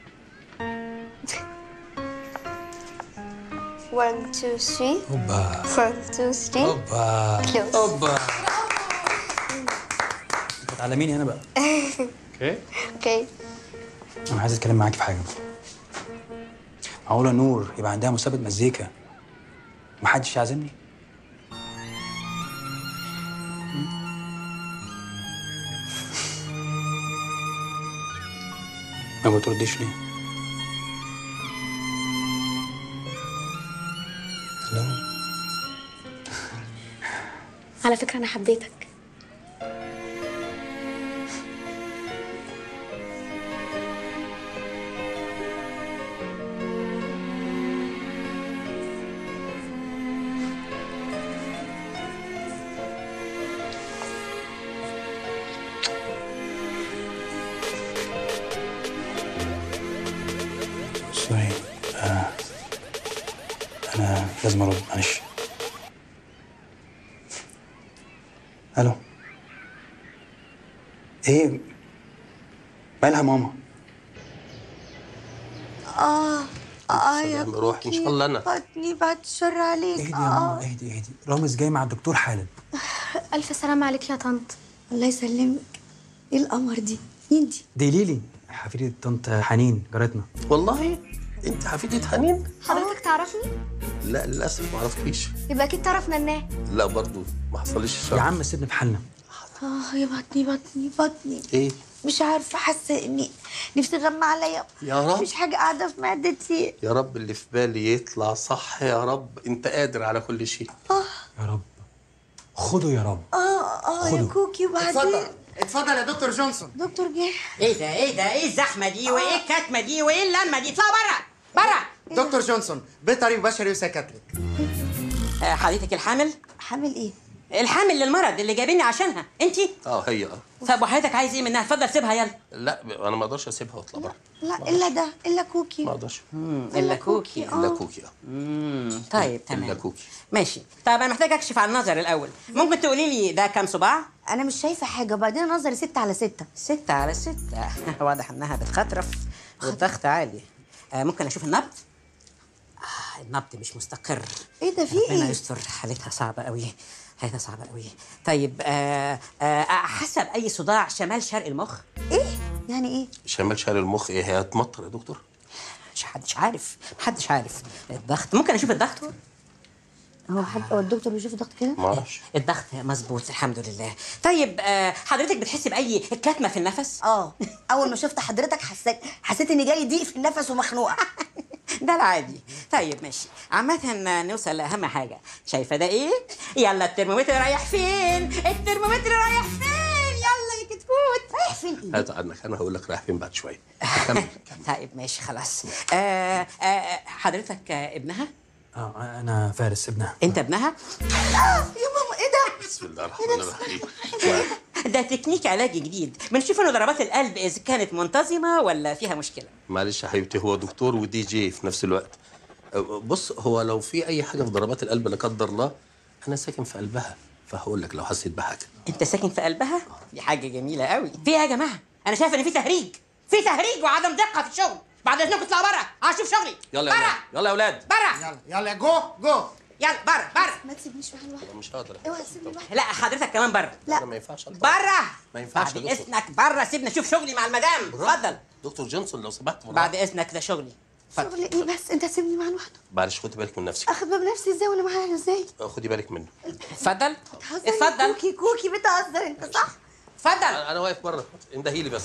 1 2 3 هوبا 1 2 3 هوبا Close. هوبا تعلميني انا بقى اوكي اوكي انا عايز اتكلم معاكي في حاجه معقوله نور يبقى عندها مسابقه مزيكا محدش يعزمني ما بترديش ليه لا على فكره انا حبيتك سوري آه. انا لازم ارد معلش الو ايه مالها ماما اه اه يا سلام روحي ان شاء الله انا بطني بعد الشر عليك اهدي يا ماما اهدي اهدي رامز جاي مع الدكتور حالا الف سلامه عليك يا طنط الله يسلمك ايه القمر دي مين دي دي ليلي حفيدة طنط حنين جارتنا والله انت حفيدة حنين حضرتك تعرفني لا للاسف ما اعرفكيش يبقى اكيد تعرف نناه لا برضو ما حصليش الشر يا عم سيبنا في حالنا اه يا بطني بطني بطني ايه مش عارفه حاسه اني نفسي غمى عليا يا رب مش حاجه قاعده في معدتي يا رب اللي في بالي يطلع صح يا رب انت قادر على كل شيء يا رب خده يا رب اه اه يا خده. كوكي وبعدين اتفضل اتفضل يا دكتور جونسون دكتور جه ايه ده ايه ده ايه الزحمه دي وايه الكتمه دي وايه اللمه دي اطلعوا بره بره دكتور جونسون بيطري بشري وسكاتريك آه، حضرتك الحامل حامل ايه الحامل للمرض اللي جايبيني عشانها انت اه هي اه طب وحضرتك عايز ايه منها اتفضل سيبها يلا لا انا ما اقدرش اسيبها واطلع بره لا الا ده الا كوكي ما اقدرش الا كوكي الا كوكي اه امم طيب الا تمام كوكي ماشي طيب انا محتاج اكشف عن النظر الاول ممكن تقولي لي ده كام صباع انا مش شايفه حاجه وبعدين نظري ستة على ستة ستة على ستة واضح انها بتخطرف والضغط عالي آه ممكن اشوف النبض آه النبض مش مستقر ايه ده في ربنا ايه يستر حالتها صعبة قوي حالتها صعبة قوي طيب آه آه حسب أي صداع شمال شرق المخ يعني ايه شمال شارع المخ ايه هي هتمطر يا دكتور مش حدش عارف محدش عارف الضغط ممكن أشوف الضغط هو حد هو الدكتور بيشوف الضغط كده ما اعرفش الضغط مظبوط الحمد لله طيب آه حضرتك بتحسي بأي كتمة في النفس اه اول ما شفت حضرتك حسيت حسيت اني جاي ضيق في النفس ومخنوقه ده العادي طيب ماشي عامة نوصل لأهم حاجة شايفة ده إيه؟ يلا الترمومتر رايح فين؟ الترمومتر رايح فين؟ يلا يا كتكوت رايح فين؟ هات عنك انا هقول لك رايح فين بعد شويه كمل طيب ماشي خلاص آه آه حضرتك آه ابنها؟ اه انا فارس ابنها انت ابنها؟ يا ماما ايه ده بسم الله الرحمن الرحيم ده تكنيك علاجي جديد بنشوف انه ضربات القلب اذا كانت منتظمه ولا فيها مشكله معلش يا حبيبتي هو دكتور ودي جي في نفس الوقت بص هو لو في اي حاجه في ضربات القلب لا قدر الله انا ساكن في قلبها فهقول لك لو حسيت بحاجه انت ساكن في قلبها دي حاجه جميله قوي في ايه يا جماعه انا شايف ان في تهريج في تهريج وعدم دقه في الشغل بعد اذنكم اطلعوا بره عايز اشوف شغلي يلا يا بره اولاد يلا يا اولاد بره يلا يلا جو جو يلا بره بره ما تسيبنيش معاه لوحدي مش هقدر اوعى تسيبني لوحدي لا حضرتك كمان بره لا ما ينفعش أطلع. بره ما ينفعش بعد يا دكتور. اذنك بره سيبني اشوف شغلي مع المدام اتفضل دكتور جونسون لو سمحت مرة. بعد اذنك ده شغلي شغل ايه بس انت تسيبني معاه لوحده معلش خدي بالك من نفسك اخد باب نفسي ازاي وانا معاه ازاي خدي بالك منه اتفضل بتهزر اتفضل. يا كوكي كوكي بتهزر انت صح اتفضل انا أنا واقف بره اندهي لي بس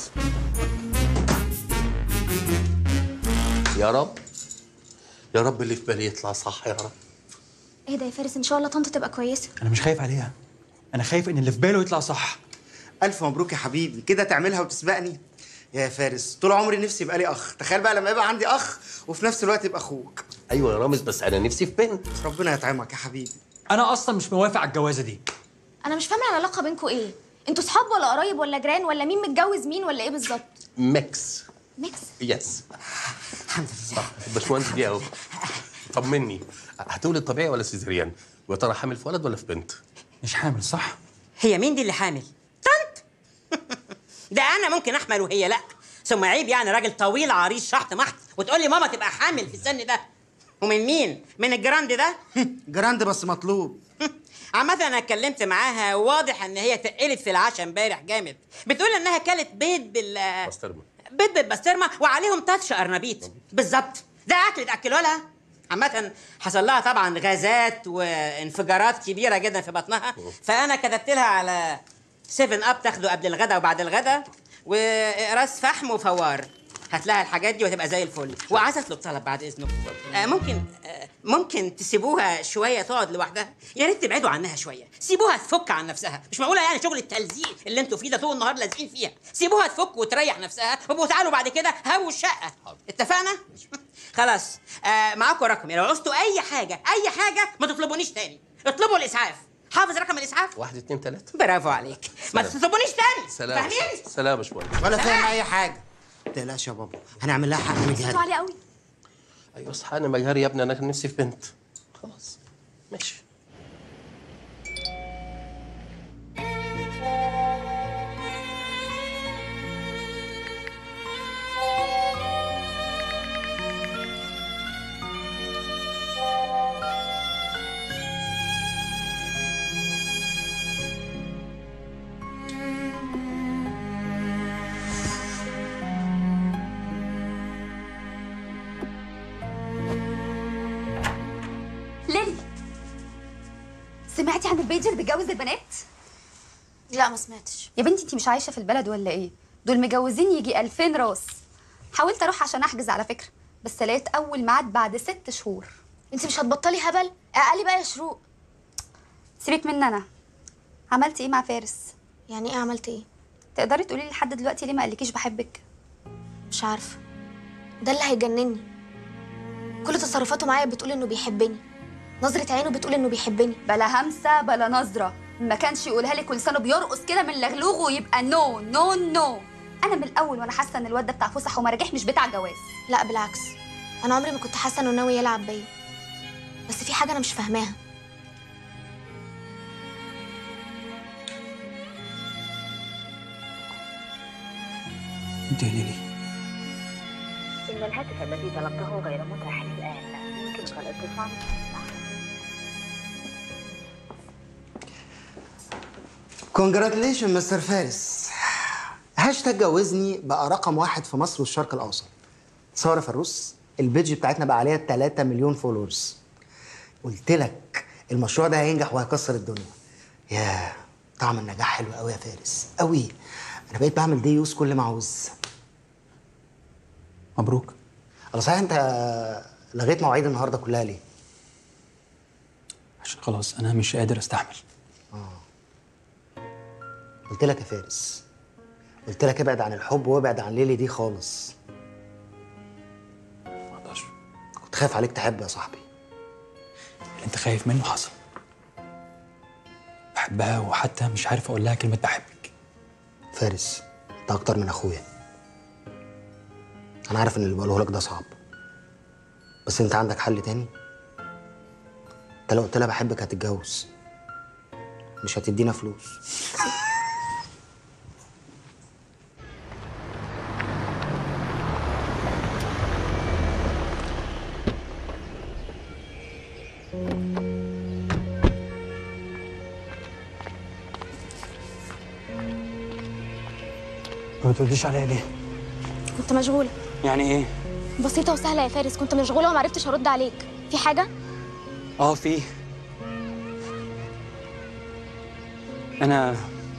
يا رب يا رب اللي في بالي يطلع صح يا رب ايه ده يا فارس ان شاء الله طنط تبقى كويسه انا مش خايف عليها انا خايف ان اللي في باله يطلع صح الف مبروك يا حبيبي كده تعملها وتسبقني يا فارس طول عمري نفسي يبقى لي اخ تخيل بقى لما يبقى عندي اخ وفي نفس الوقت يبقى اخوك ايوه يا رامز بس انا نفسي في بنت ربنا يطعمك يا حبيبي انا اصلا مش موافق على الجوازه دي انا مش فاهمه العلاقه بينكم ايه انتوا صحاب ولا قرايب ولا جيران ولا مين متجوز مين ولا ايه بالظبط ميكس ميكس يس الحمد لله صح الباشمهندس دي اهو طمني هتولد طبيعي ولا سيزيريان ويا ترى حامل في ولد ولا في بنت مش حامل صح هي مين دي اللي حامل طنط ده انا ممكن احمل وهي لا ثم عيب يعني راجل طويل عريض شحط محت وتقول لي ماما تبقى حامل في السن ده ومن مين من الجراند ده جراند بس مطلوب عامة انا اتكلمت معاها واضح ان هي تقلت في العشاء امبارح جامد بتقول انها كلت بيض بال بسطرمه بيض بالبسطرمه وعليهم تاتش قرنبيط بالظبط ده اكل تاكله لها عامة حصل لها طبعا غازات وانفجارات كبيرة جدا في بطنها فأنا كتبت لها على 7 أب تاخده قبل الغداء وبعد الغداء وراس فحم وفوار هات لها الحاجات دي وتبقى زي الفل وعايزه اطلب طلب بعد اذنك آه ممكن آه ممكن تسيبوها شويه تقعد لوحدها يا ريت تبعدوا عنها شويه سيبوها تفك عن نفسها مش معقوله يعني شغل التلزيق اللي انتوا فيه ده طول النهار لازقين فيها سيبوها تفك وتريح نفسها وابقوا تعالوا بعد كده هووا الشقه اتفقنا خلاص آه معاكم رقمي لو عوزتوا اي حاجه اي حاجه ما تطلبونيش تاني اطلبوا الاسعاف حافظ رقم الاسعاف واحد اتنين تلاته برافو عليك ما سلام. تطلبونيش تاني سلام فاهمين سلام يا باشمهندس ولا فاهم اي حاجه ما تقلقش يا بابا هنعمل لها حق من جهتنا عالي قوي ايوه اصحى انا مجهري يا ابني انا كان نفسي في بنت خلاص ماشي ليلي سمعتي عن البيج اللي بيتجوز البنات؟ لا ما سمعتش يا بنتي انت مش عايشه في البلد ولا ايه؟ دول مجوزين يجي 2000 راس حاولت اروح عشان احجز على فكره بس لقيت اول ميعاد بعد ست شهور انت مش هتبطلي هبل اقلي بقى يا شروق سيبك مني انا عملتي ايه مع فارس يعني ايه عملت ايه تقدري تقولي لي لحد دلوقتي ليه ما قالكيش بحبك مش عارفه ده اللي هيجنني كل تصرفاته معايا بتقول انه بيحبني نظرة عينه بتقول انه بيحبني بلا همسه بلا نظره ما كانش يقولها لك ولسانه بيرقص كده من لغلوغه ويبقى نو نو نو انا من الاول وانا حاسه ان الواد ده بتاع فسح ومراجح مش بتاع جواز لا بالعكس انا عمري ما كنت حاسه انه ناوي يلعب بيا بس في حاجه انا مش فاهماها انت يا ليلي إن الهاتف الذي طلبته غير متاح الآن يمكنك الاتصال كونجراتيليشن مستر فارس هاشتاج جوزني بقى رقم واحد في مصر والشرق الاوسط صور يا فروس البيج بتاعتنا بقى عليها 3 مليون فولورز قلت لك المشروع ده هينجح وهيكسر الدنيا يا طعم النجاح حلو قوي يا فارس قوي انا بقيت بعمل دي يوز كل ما عاوز مبروك الله صحيح انت لغيت مواعيد النهارده كلها ليه عشان خلاص انا مش قادر استحمل قلت لك يا فارس قلت لك ابعد عن الحب وابعد عن ليلي دي خالص كنت خايف عليك تحب يا صاحبي اللي انت خايف منه حصل بحبها وحتى مش عارف اقول لها كلمه بحبك فارس انت اكتر من اخويا انا عارف ان اللي بقوله لك ده صعب بس انت عندك حل تاني انت لو قلت لها بحبك هتتجوز مش هتدينا فلوس ما بترديش عليا ليه كنت مشغوله يعني ايه بسيطه وسهله يا فارس كنت مشغوله وما عرفتش ارد عليك في حاجه اه في انا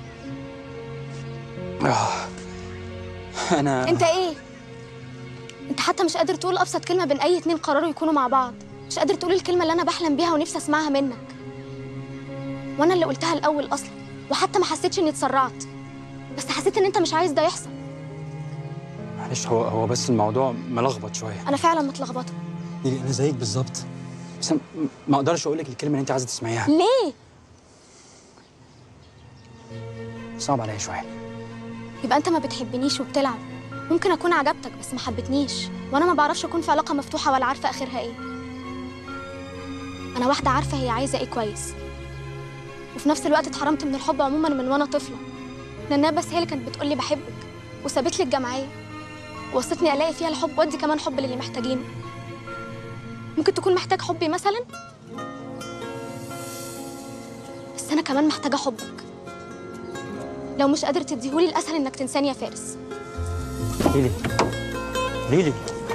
آه. انا انت ايه انت حتى مش قادر تقول ابسط كلمه بين اي اتنين قرروا يكونوا مع بعض مش قادر تقول الكلمه اللي انا بحلم بيها ونفسي اسمعها منك وانا اللي قلتها الاول اصلا وحتى ما حسيتش اني اتسرعت بس حسيت ان انت مش عايز ده يحصل معلش هو هو بس الموضوع ملخبط شويه انا فعلا متلخبطه ليلي انا زيك بالظبط بس أنا م- ما اقدرش اقول لك الكلمه اللي انت عايزه تسمعيها ليه صعب عليا شويه يبقى انت ما بتحبنيش وبتلعب ممكن اكون عجبتك بس ما حبتنيش وانا ما بعرفش اكون في علاقه مفتوحه ولا عارفه اخرها ايه انا واحده عارفه هي عايزه ايه كويس وفي نفس الوقت اتحرمت من الحب عموما من وانا طفله لانها بس هي اللي كانت بتقول لي بحبك وسابت لي الجمعيه ووصتني الاقي فيها الحب وادي كمان حب للي محتاجينه ممكن تكون محتاج حبي مثلا بس انا كمان محتاجه حبك لو مش قادر تديهولي الاسهل انك تنساني يا فارس ليلي ليلي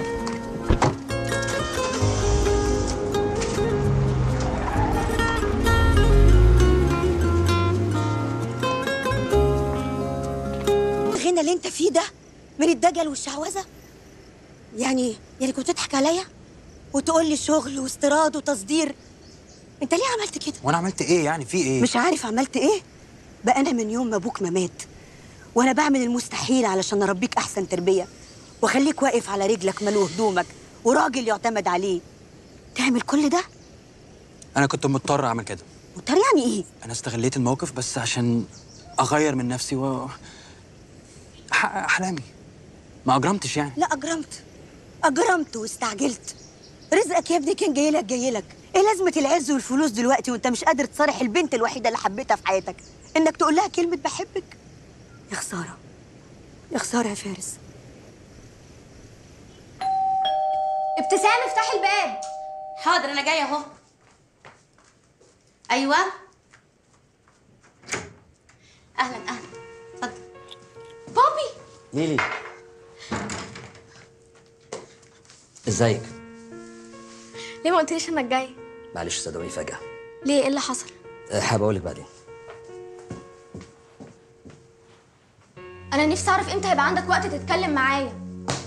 الغنى اللي انت فيه ده من الدجل والشعوذه يعني يعني كنت بتضحك عليا وتقول لي شغل واستيراد وتصدير انت ليه عملت كده وانا عملت ايه يعني في ايه مش عارف عملت ايه بقى انا من يوم ما ابوك ما مات وانا بعمل المستحيل علشان اربيك احسن تربيه واخليك واقف على رجلك ملو هدومك وراجل يعتمد عليه تعمل كل ده انا كنت مضطر اعمل كده مضطر يعني ايه انا استغليت الموقف بس عشان اغير من نفسي و احقق احلامي ما اجرمتش يعني لا اجرمت اجرمت واستعجلت رزقك يا ابني كان جاي لك جاي لك ايه لازمه العز والفلوس دلوقتي وانت مش قادر تصارح البنت الوحيده اللي حبيتها في حياتك انك تقول لها كلمه بحبك يا خساره يا خساره يا فارس ابتسام افتحي الباب حاضر انا جايه اهو ايوه اهلا اهلا اتفضل بابي ليلي ازيك ليه ما قلتليش انك جاي معلش صدقوني فجأة ليه ايه اللي حصل أه، حابب اقولك بعدين انا نفسي اعرف امتى هيبقى عندك وقت تتكلم معايا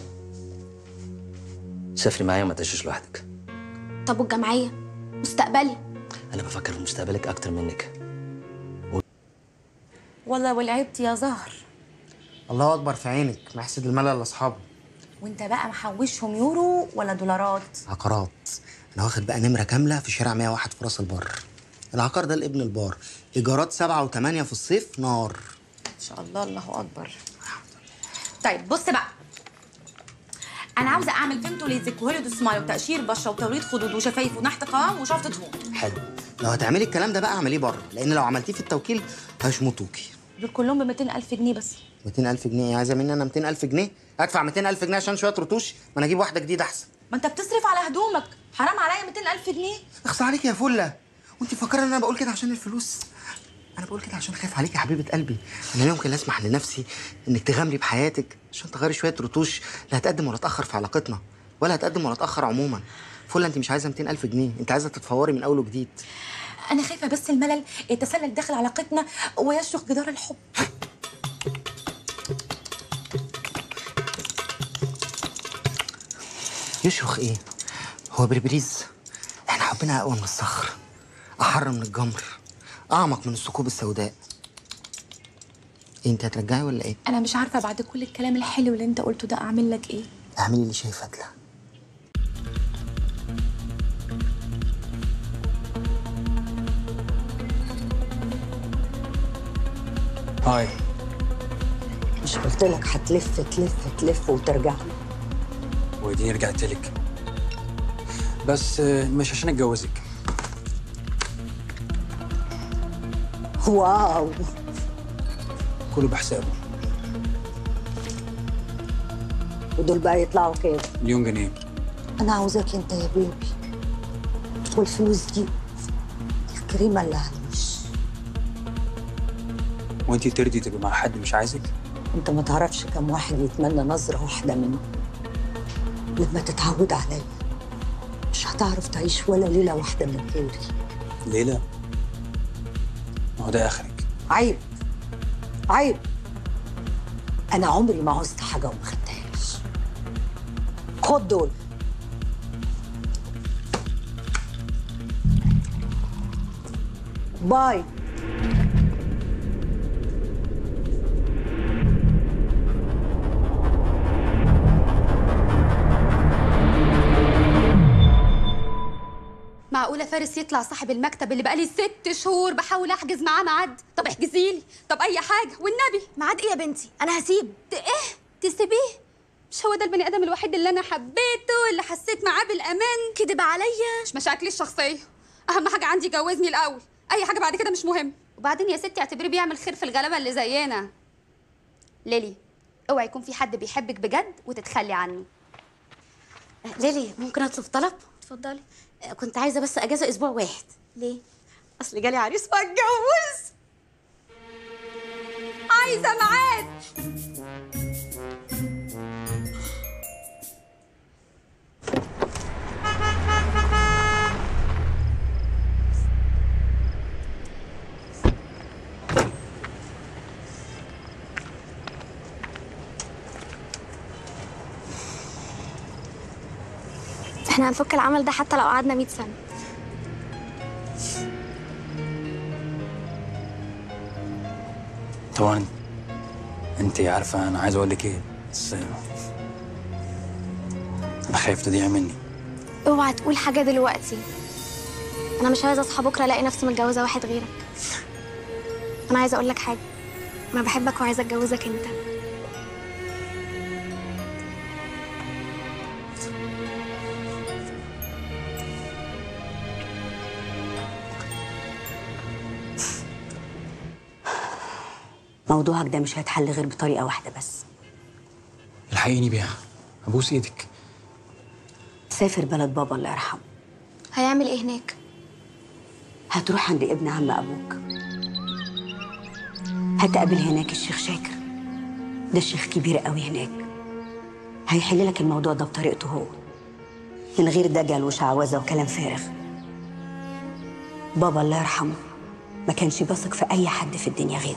سافري معايا وما تعيشيش لوحدك طب والجمعيه مستقبلي انا بفكر في مستقبلك اكتر منك والله ولعبت يا زهر الله اكبر في عينك محسد الملل لاصحابه وانت بقى محوشهم يورو ولا دولارات عقارات انا واخد بقى نمره كامله في شارع 101 في راس البر العقار ده لابن البار ايجارات سبعة وثمانية في الصيف نار ان شاء الله الله اكبر طيب بص بقى انا عاوزه اعمل بنتو ليزك وهوليود سمايل وتقشير بشره وتوريد خدود وشفايف ونحت قوام وشفطه هون حلو لو هتعملي الكلام ده بقى اعمليه بره لان لو عملتيه في التوكيل هيشمطوكي دول كلهم ب 200000 جنيه بس 200000 جنيه عايزه مني انا 200000 جنيه ادفع 200000 جنيه عشان شويه رتوش ما انا اجيب واحده جديده احسن ما انت بتصرف على هدومك حرام عليا 200000 جنيه اخص عليك يا فله وانت فاكره ان انا بقول كده عشان الفلوس انا بقول كده عشان خايف عليك يا حبيبه قلبي انا لا يمكن اسمح لنفسي انك تغامري بحياتك عشان تغيري شويه رتوش لا هتقدم ولا تاخر في علاقتنا ولا هتقدم ولا تاخر عموما فله انت مش عايزه 200000 جنيه انت عايزه تتفوري من اول وجديد انا خايفه بس الملل يتسلل داخل علاقتنا ويشرخ جدار الحب يشرخ ايه هو بربريز احنا حبنا اقوى من الصخر احر من الجمر اعمق من الثقوب السوداء إيه، انت هترجعي ولا ايه انا مش عارفه بعد كل الكلام الحلو اللي انت قلته ده اعمل لك ايه اعملي اللي شايفه فتله هاي مش قلت لك هتلف تلف تلف وترجع لي وديني رجعت لك بس آه، مش عشان اتجوزك واو كله بحسابه ودول بقى يطلعوا كام مليون جنيه انا عاوزاك انت يا بيبي والفلوس دي الكريمه اللي على الوش وانتي ترضي تبقى مع حد مش عايزك انت ما تعرفش كم واحد يتمنى نظره واحده منه لما تتعود عليا مش هتعرف تعيش ولا ليله واحده من غيري ليلى ما هو ده اخرك عيب عيب انا عمري ما عوزت حاجه وما خدتهاش خد دول باي فارس يطلع صاحب المكتب اللي بقالي ست شهور بحاول احجز معاه ميعاد طب احجزي لي طب اي حاجه والنبي ميعاد ايه يا بنتي انا هسيب ت- ايه تسيبيه مش هو ده البني ادم الوحيد اللي انا حبيته اللي حسيت معاه بالامان كدب عليا مش مشاكلي الشخصيه اهم حاجه عندي جوزني الاول اي حاجه بعد كده مش مهم وبعدين يا ستي اعتبريه بيعمل خير في الغلابه اللي زينا ليلي اوعي يكون في حد بيحبك بجد وتتخلي عنه ليلي ممكن اطلب طلب اتفضلي كنت عايزه بس اجازه اسبوع واحد ليه اصل جالي عريس واتجوز عايزه ميعاد احنا هنفك العمل ده حتى لو قعدنا 100 سنه طبعا انت عارفه انا عايز اقول لك ايه بس انا خايف تضيع مني اوعى تقول حاجه دلوقتي انا مش عايزه اصحى بكره الاقي نفسي متجوزه واحد غيرك انا عايزه اقول لك حاجه انا بحبك وعايزه اتجوزك انت موضوعك ده مش هيتحل غير بطريقه واحده بس الحقيني بيها ابوس ايدك سافر بلد بابا الله يرحمه هيعمل ايه هناك هتروح عند ابن عم ابوك هتقابل هناك الشيخ شاكر ده الشيخ كبير قوي هناك هيحل لك الموضوع ده بطريقته هو من غير دجل وشعوذه وكلام فارغ بابا الله يرحمه ما كانش بيثق في اي حد في الدنيا غيري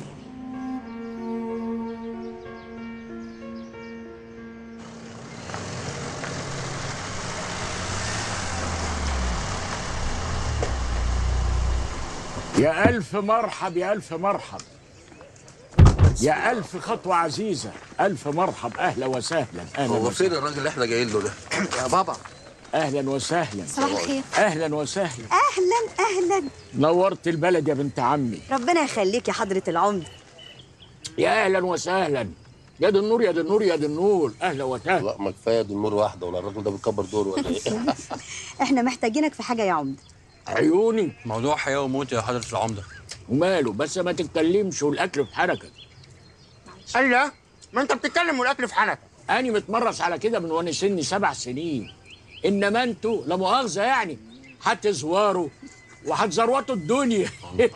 يا ألف مرحب يا ألف مرحب يا ألف خطوة عزيزة ألف مرحب أهلا وسهلا أهلا هو وسهلا. فين الراجل اللي احنا جايين له ده؟ يا بابا أهلا وسهلا صباح الخير أهلا وسهلا اهلا اهلا نورت البلد يا بنت عمي ربنا يخليك يا حضره العمده يا أهلا وسهلا يا دي النور يا دي النور يا دي النور أهلا وسهلا لا ما كفايه دي النور واحده ولا الراجل ده بيكبر دور ولا ايه؟ احنا محتاجينك في حاجه يا عمده عيوني موضوع حياه وموت يا حضره العمده وماله بس ما تتكلمش والأكل في حركة الله ما انت بتتكلم والاكل في حنك أنا متمرس على كده من وأنا سني سبع سنين إنما أنتوا لا مؤاخذة يعني هتزوروا وهتزروطوا الدنيا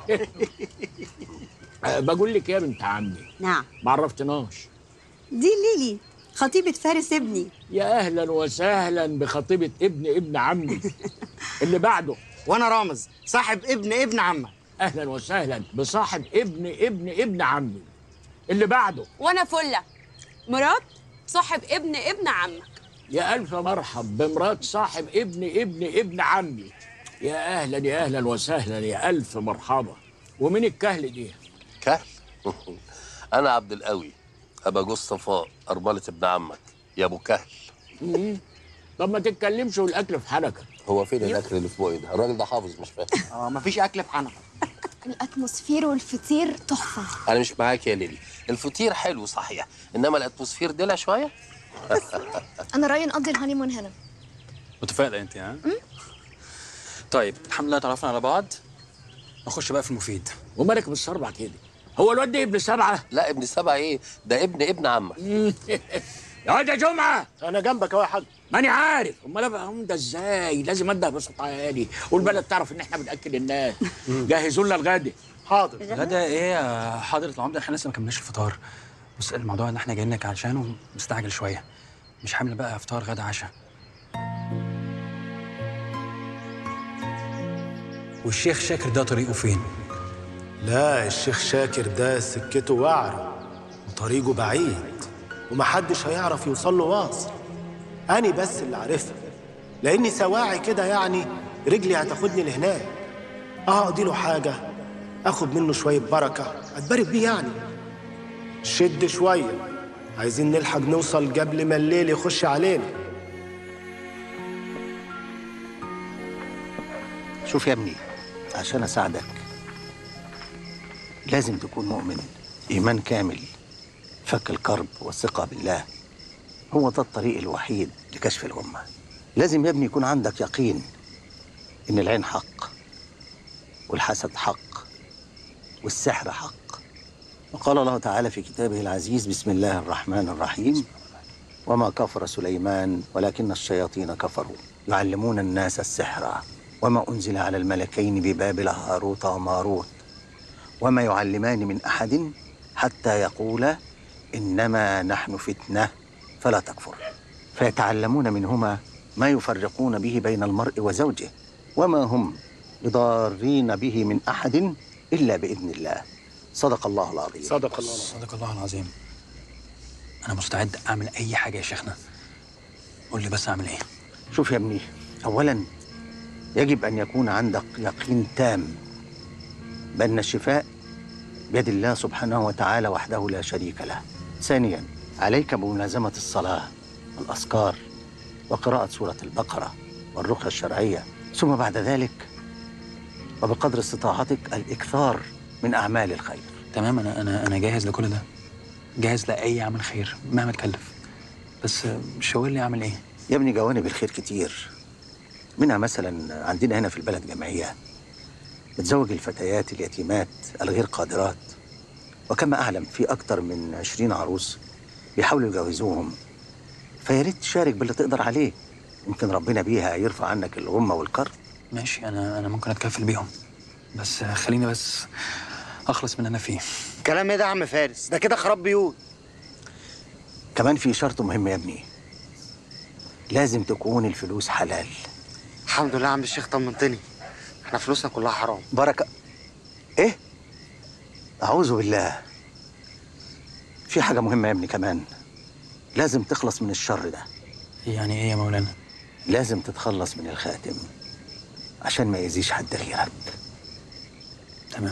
أه، بقول لك إيه يا بنت عمي نعم ما عرفتناش دي ليلي خطيبه فارس ابني يا اهلا وسهلا بخطيبه ابن ابن عمي اللي بعده وانا رامز صاحب ابن ابن عمك اهلا وسهلا بصاحب ابن ابن ابن عمي اللي بعده وانا فله مرات صاحب ابن ابن عمك يا الف مرحب بمرات صاحب ابن ابن ابن عمي يا اهلا يا اهلا وسهلا يا الف مرحبا ومين الكهل دي كهل انا عبد القوي ابا جوز صفاء ارمله ابن عمك يا ابو كهل مم. طب ما تتكلمش والاكل في حركه هو فين الاكل اللي في بوقي ده؟ الراجل ده حافظ مش فاهم اه مفيش اكل في حنك الاتموسفير والفطير تحفه انا مش معاك يا ليلي الفطير حلو صحيح انما الاتموسفير دلع شويه انا رايي نقضي الهانيمون هنا متفائله انت ها طيب الحمد لله تعرفنا على بعض نخش بقى في المفيد ومالك بالصربع كده هو الواد ده ابن سبعه لا ابن سبعه ايه ده ابن ابن عمك يا واد يا جمعه انا جنبك اهو يا حاج ماني عارف امال ابقى ده ازاي لازم ابدا بصوت عالي والبلد تعرف ان احنا بناكل الناس جهزوا لنا الغدا حاضر غدا ايه يا حضره العمده احنا لسه ما كملناش الفطار بس الموضوع ان احنا جايين لك علشانه مستعجل شويه مش حامل بقى فطار غدا عشاء والشيخ شاكر ده طريقه فين لا الشيخ شاكر ده سكته وعرة وطريقه بعيد ومحدش هيعرف يوصل له واصل أنا بس اللي عارفها لأني سواعي كده يعني رجلي هتاخدني لهناك أقضي له حاجة أخد منه شوية بركة أتبارك بيه يعني شد شوية عايزين نلحق نوصل قبل ما الليل يخش علينا شوف يا ابني عشان اساعدك لازم تكون مؤمن ايمان كامل فك الكرب والثقه بالله هو ده الطريق الوحيد لكشف الامه لازم يا ابني يكون عندك يقين ان العين حق والحسد حق والسحر حق وقال الله تعالى في كتابه العزيز بسم الله الرحمن الرحيم وما كفر سليمان ولكن الشياطين كفروا يعلمون الناس السحر وما أنزل على الملكين ببابل هاروت وماروت وما يعلمان من أحد حتى يقولا إنما نحن فتنة فلا تكفر فيتعلمون منهما ما يفرقون به بين المرء وزوجه وما هم بضارين به من أحد إلا بإذن الله صدق الله العظيم صدق الله صدق الله العظيم انا مستعد اعمل اي حاجه يا شيخنا قول لي بس اعمل ايه شوف يا ابني أولا يجب أن يكون عندك يقين تام بأن الشفاء بيد الله سبحانه وتعالى وحده لا شريك له ثانيا عليك بملازمة الصلاة والأذكار وقراءة سورة البقرة والرقية الشرعية ثم بعد ذلك وبقدر استطاعتك الإكثار من أعمال الخير تمام انا انا انا جاهز لكل ده جاهز لاي عمل خير مهما تكلف بس شاور لي اعمل ايه يا ابني جوانب الخير كتير منها مثلا عندنا هنا في البلد جمعية بتزوج الفتيات اليتيمات الغير قادرات وكما أعلم في أكتر من عشرين عروس بيحاولوا يجوزوهم فيا ريت تشارك باللي تقدر عليه يمكن ربنا بيها يرفع عنك الغمة والكرب ماشي انا انا ممكن اتكفل بيهم بس خليني بس اخلص من اللي انا فيه كلام ايه ده يا عم فارس ده كده خراب بيوت كمان في شرط مهم يا ابني لازم تكون الفلوس حلال الحمد لله يا عم الشيخ طمنتني احنا فلوسنا كلها حرام بركة ايه أعوذ بالله في حاجة مهمة يا ابني كمان لازم تخلص من الشر ده يعني ايه يا مولانا لازم تتخلص من الخاتم عشان ما يأذيش حد غيرك تمام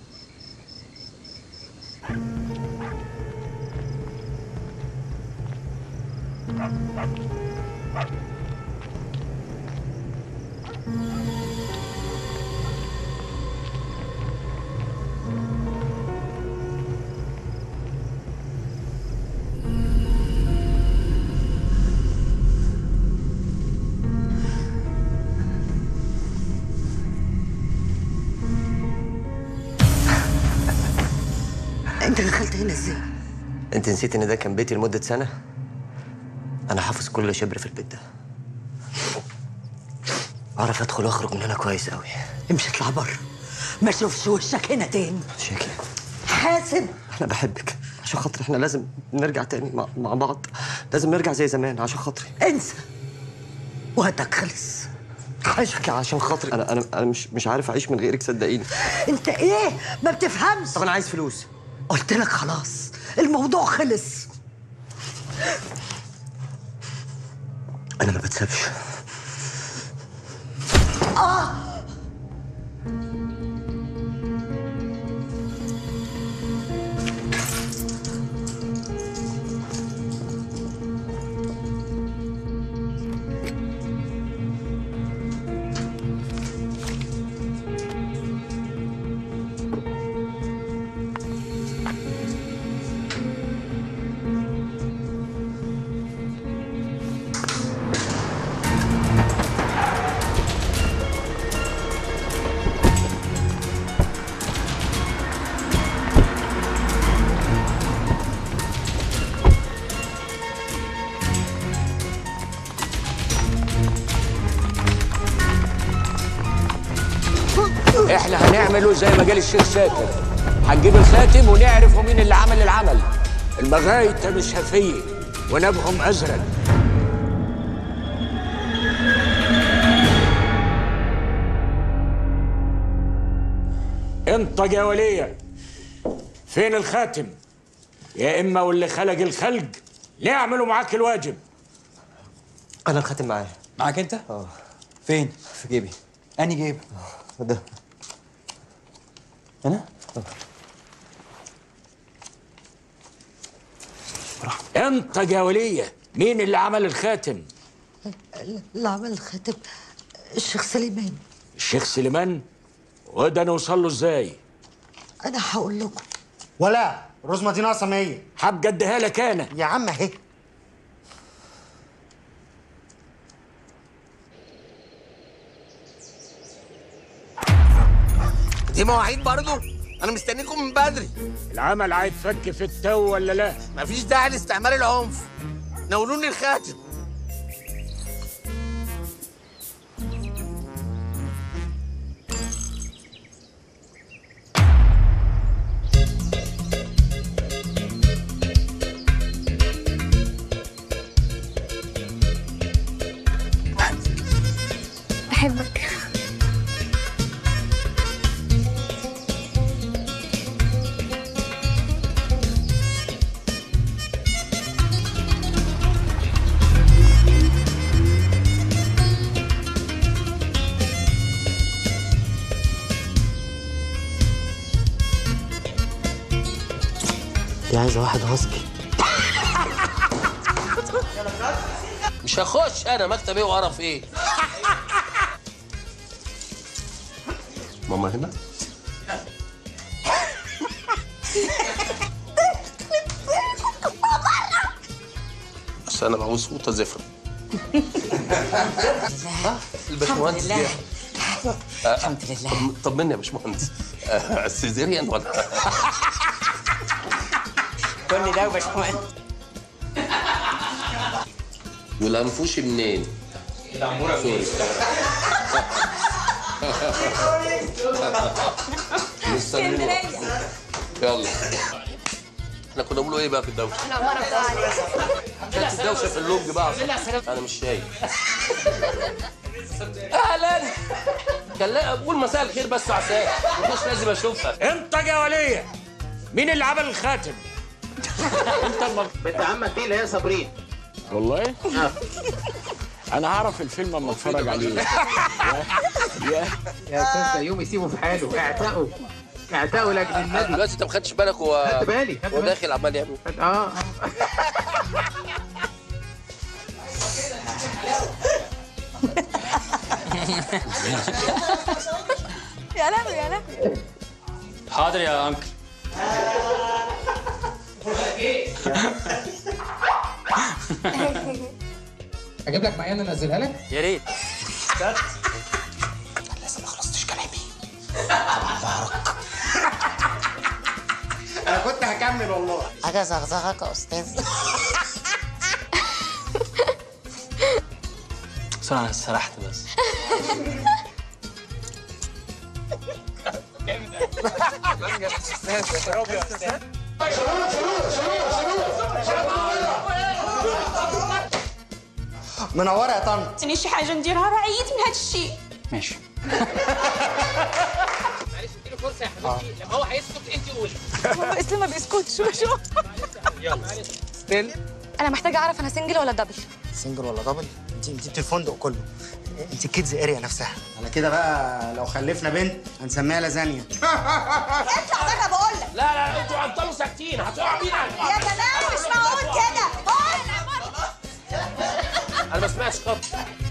انت دخلت هنا ازاي؟ انت نسيت ان ده كان بيتي لمده سنه انا حافظ كل شبر في البيت ده اعرف ادخل واخرج من هنا كويس قوي امشي اطلع بره ما اشوفش وشك هنا تاني شكلي حاسب انا بحبك عشان خاطر احنا لازم نرجع تاني مع, مع بعض لازم نرجع زي زمان عشان خاطري انسى وقتك خلص عايشك عشان خاطري انا انا انا مش مش عارف اعيش من غيرك صدقيني انت ايه ما بتفهمش طب انا عايز فلوس قلت لك خلاص الموضوع خلص انا ما بتسابش اه احنا هنعمله زي ما قال الشيخ شاكر هنجيب الخاتم ونعرف مين اللي عمل العمل المغاية مش هفية ونبهم ازرق انت يا ولية فين الخاتم يا اما واللي خلق الخلق نعملوا معاك الواجب انا الخاتم معايا معاك انت اه فين في جيبي اني جيب ده هنا انت يا ولية مين اللي عمل الخاتم اللي عمل الخاتم الشيخ سليمان الشيخ سليمان وده نوصل له ازاي انا هقول لكم ولا الرزمه دي ناقصه 100 حابب اديها لك انا يا عم اهي دي مواعيد برضه انا مستنيكم من بدري العمل هيتفك في التو ولا لا مفيش داعي لاستعمال العنف ناولوني الخاتم بحبك دي عايزه واحد هاسكي مش هخش انا مكتب ايه وقرف ايه ماما هنا بس انا بعوز صوته زفر الباشمهندس الحمد لله. دي- آه، الحمد لله. طب- طمني يا باشمهندس آه، سيزيريان ولا كل ده وباشمهندس والانفوشي منين؟ العمورة سوري مستنيين يلا احنا كنا بنقول ايه بقى في الدوشه؟ كانت الدوشه في اللونج بقى انا مش شايف اهلا كان لا قول مساء الخير بس عساك مش لازم اشوفها انت يا وليه مين اللي عمل الخاتم انت المر... بنت عمك دي اللي هي صابرين والله انا هعرف الفيلم اما اتفرج عليه يا يا استاذ يوم سيبه في حاله اعتقوا اعتقوا لاجل النبي دلوقتي انت ما خدتش بالك هو خدت بالي، خدت هو بالي. داخل عمال يعمل اه يا لهوي يا لهوي حاضر يا انكل اجيب لك معايا انا انزلها لك يا ريت لسه ما خلصتش كلامي انا كنت هكمل والله حاجه زغزغك يا استاذ بس انا سرحت بس منوره يا طنط تنيش حاجه نديرها رعيت من هذا الشيء ماشي معلش اديله فرصه يا حبيبتي لما هو هيسكت انت قولي هو اسلام ما بيسكتش شو يلا ستيل انا محتاجه اعرف انا سنجل ولا دبل سنجل ولا دبل انت انت الفندق كله انت كيدز اريا نفسها على كده بقى لو خلفنا بنت هنسميها لازانيا اطلع بقى بقول لك لا لا انتوا هتفضلوا ساكتين هتقعوا بينا يا جماعه مش معقول كده انا ما سمعتش خط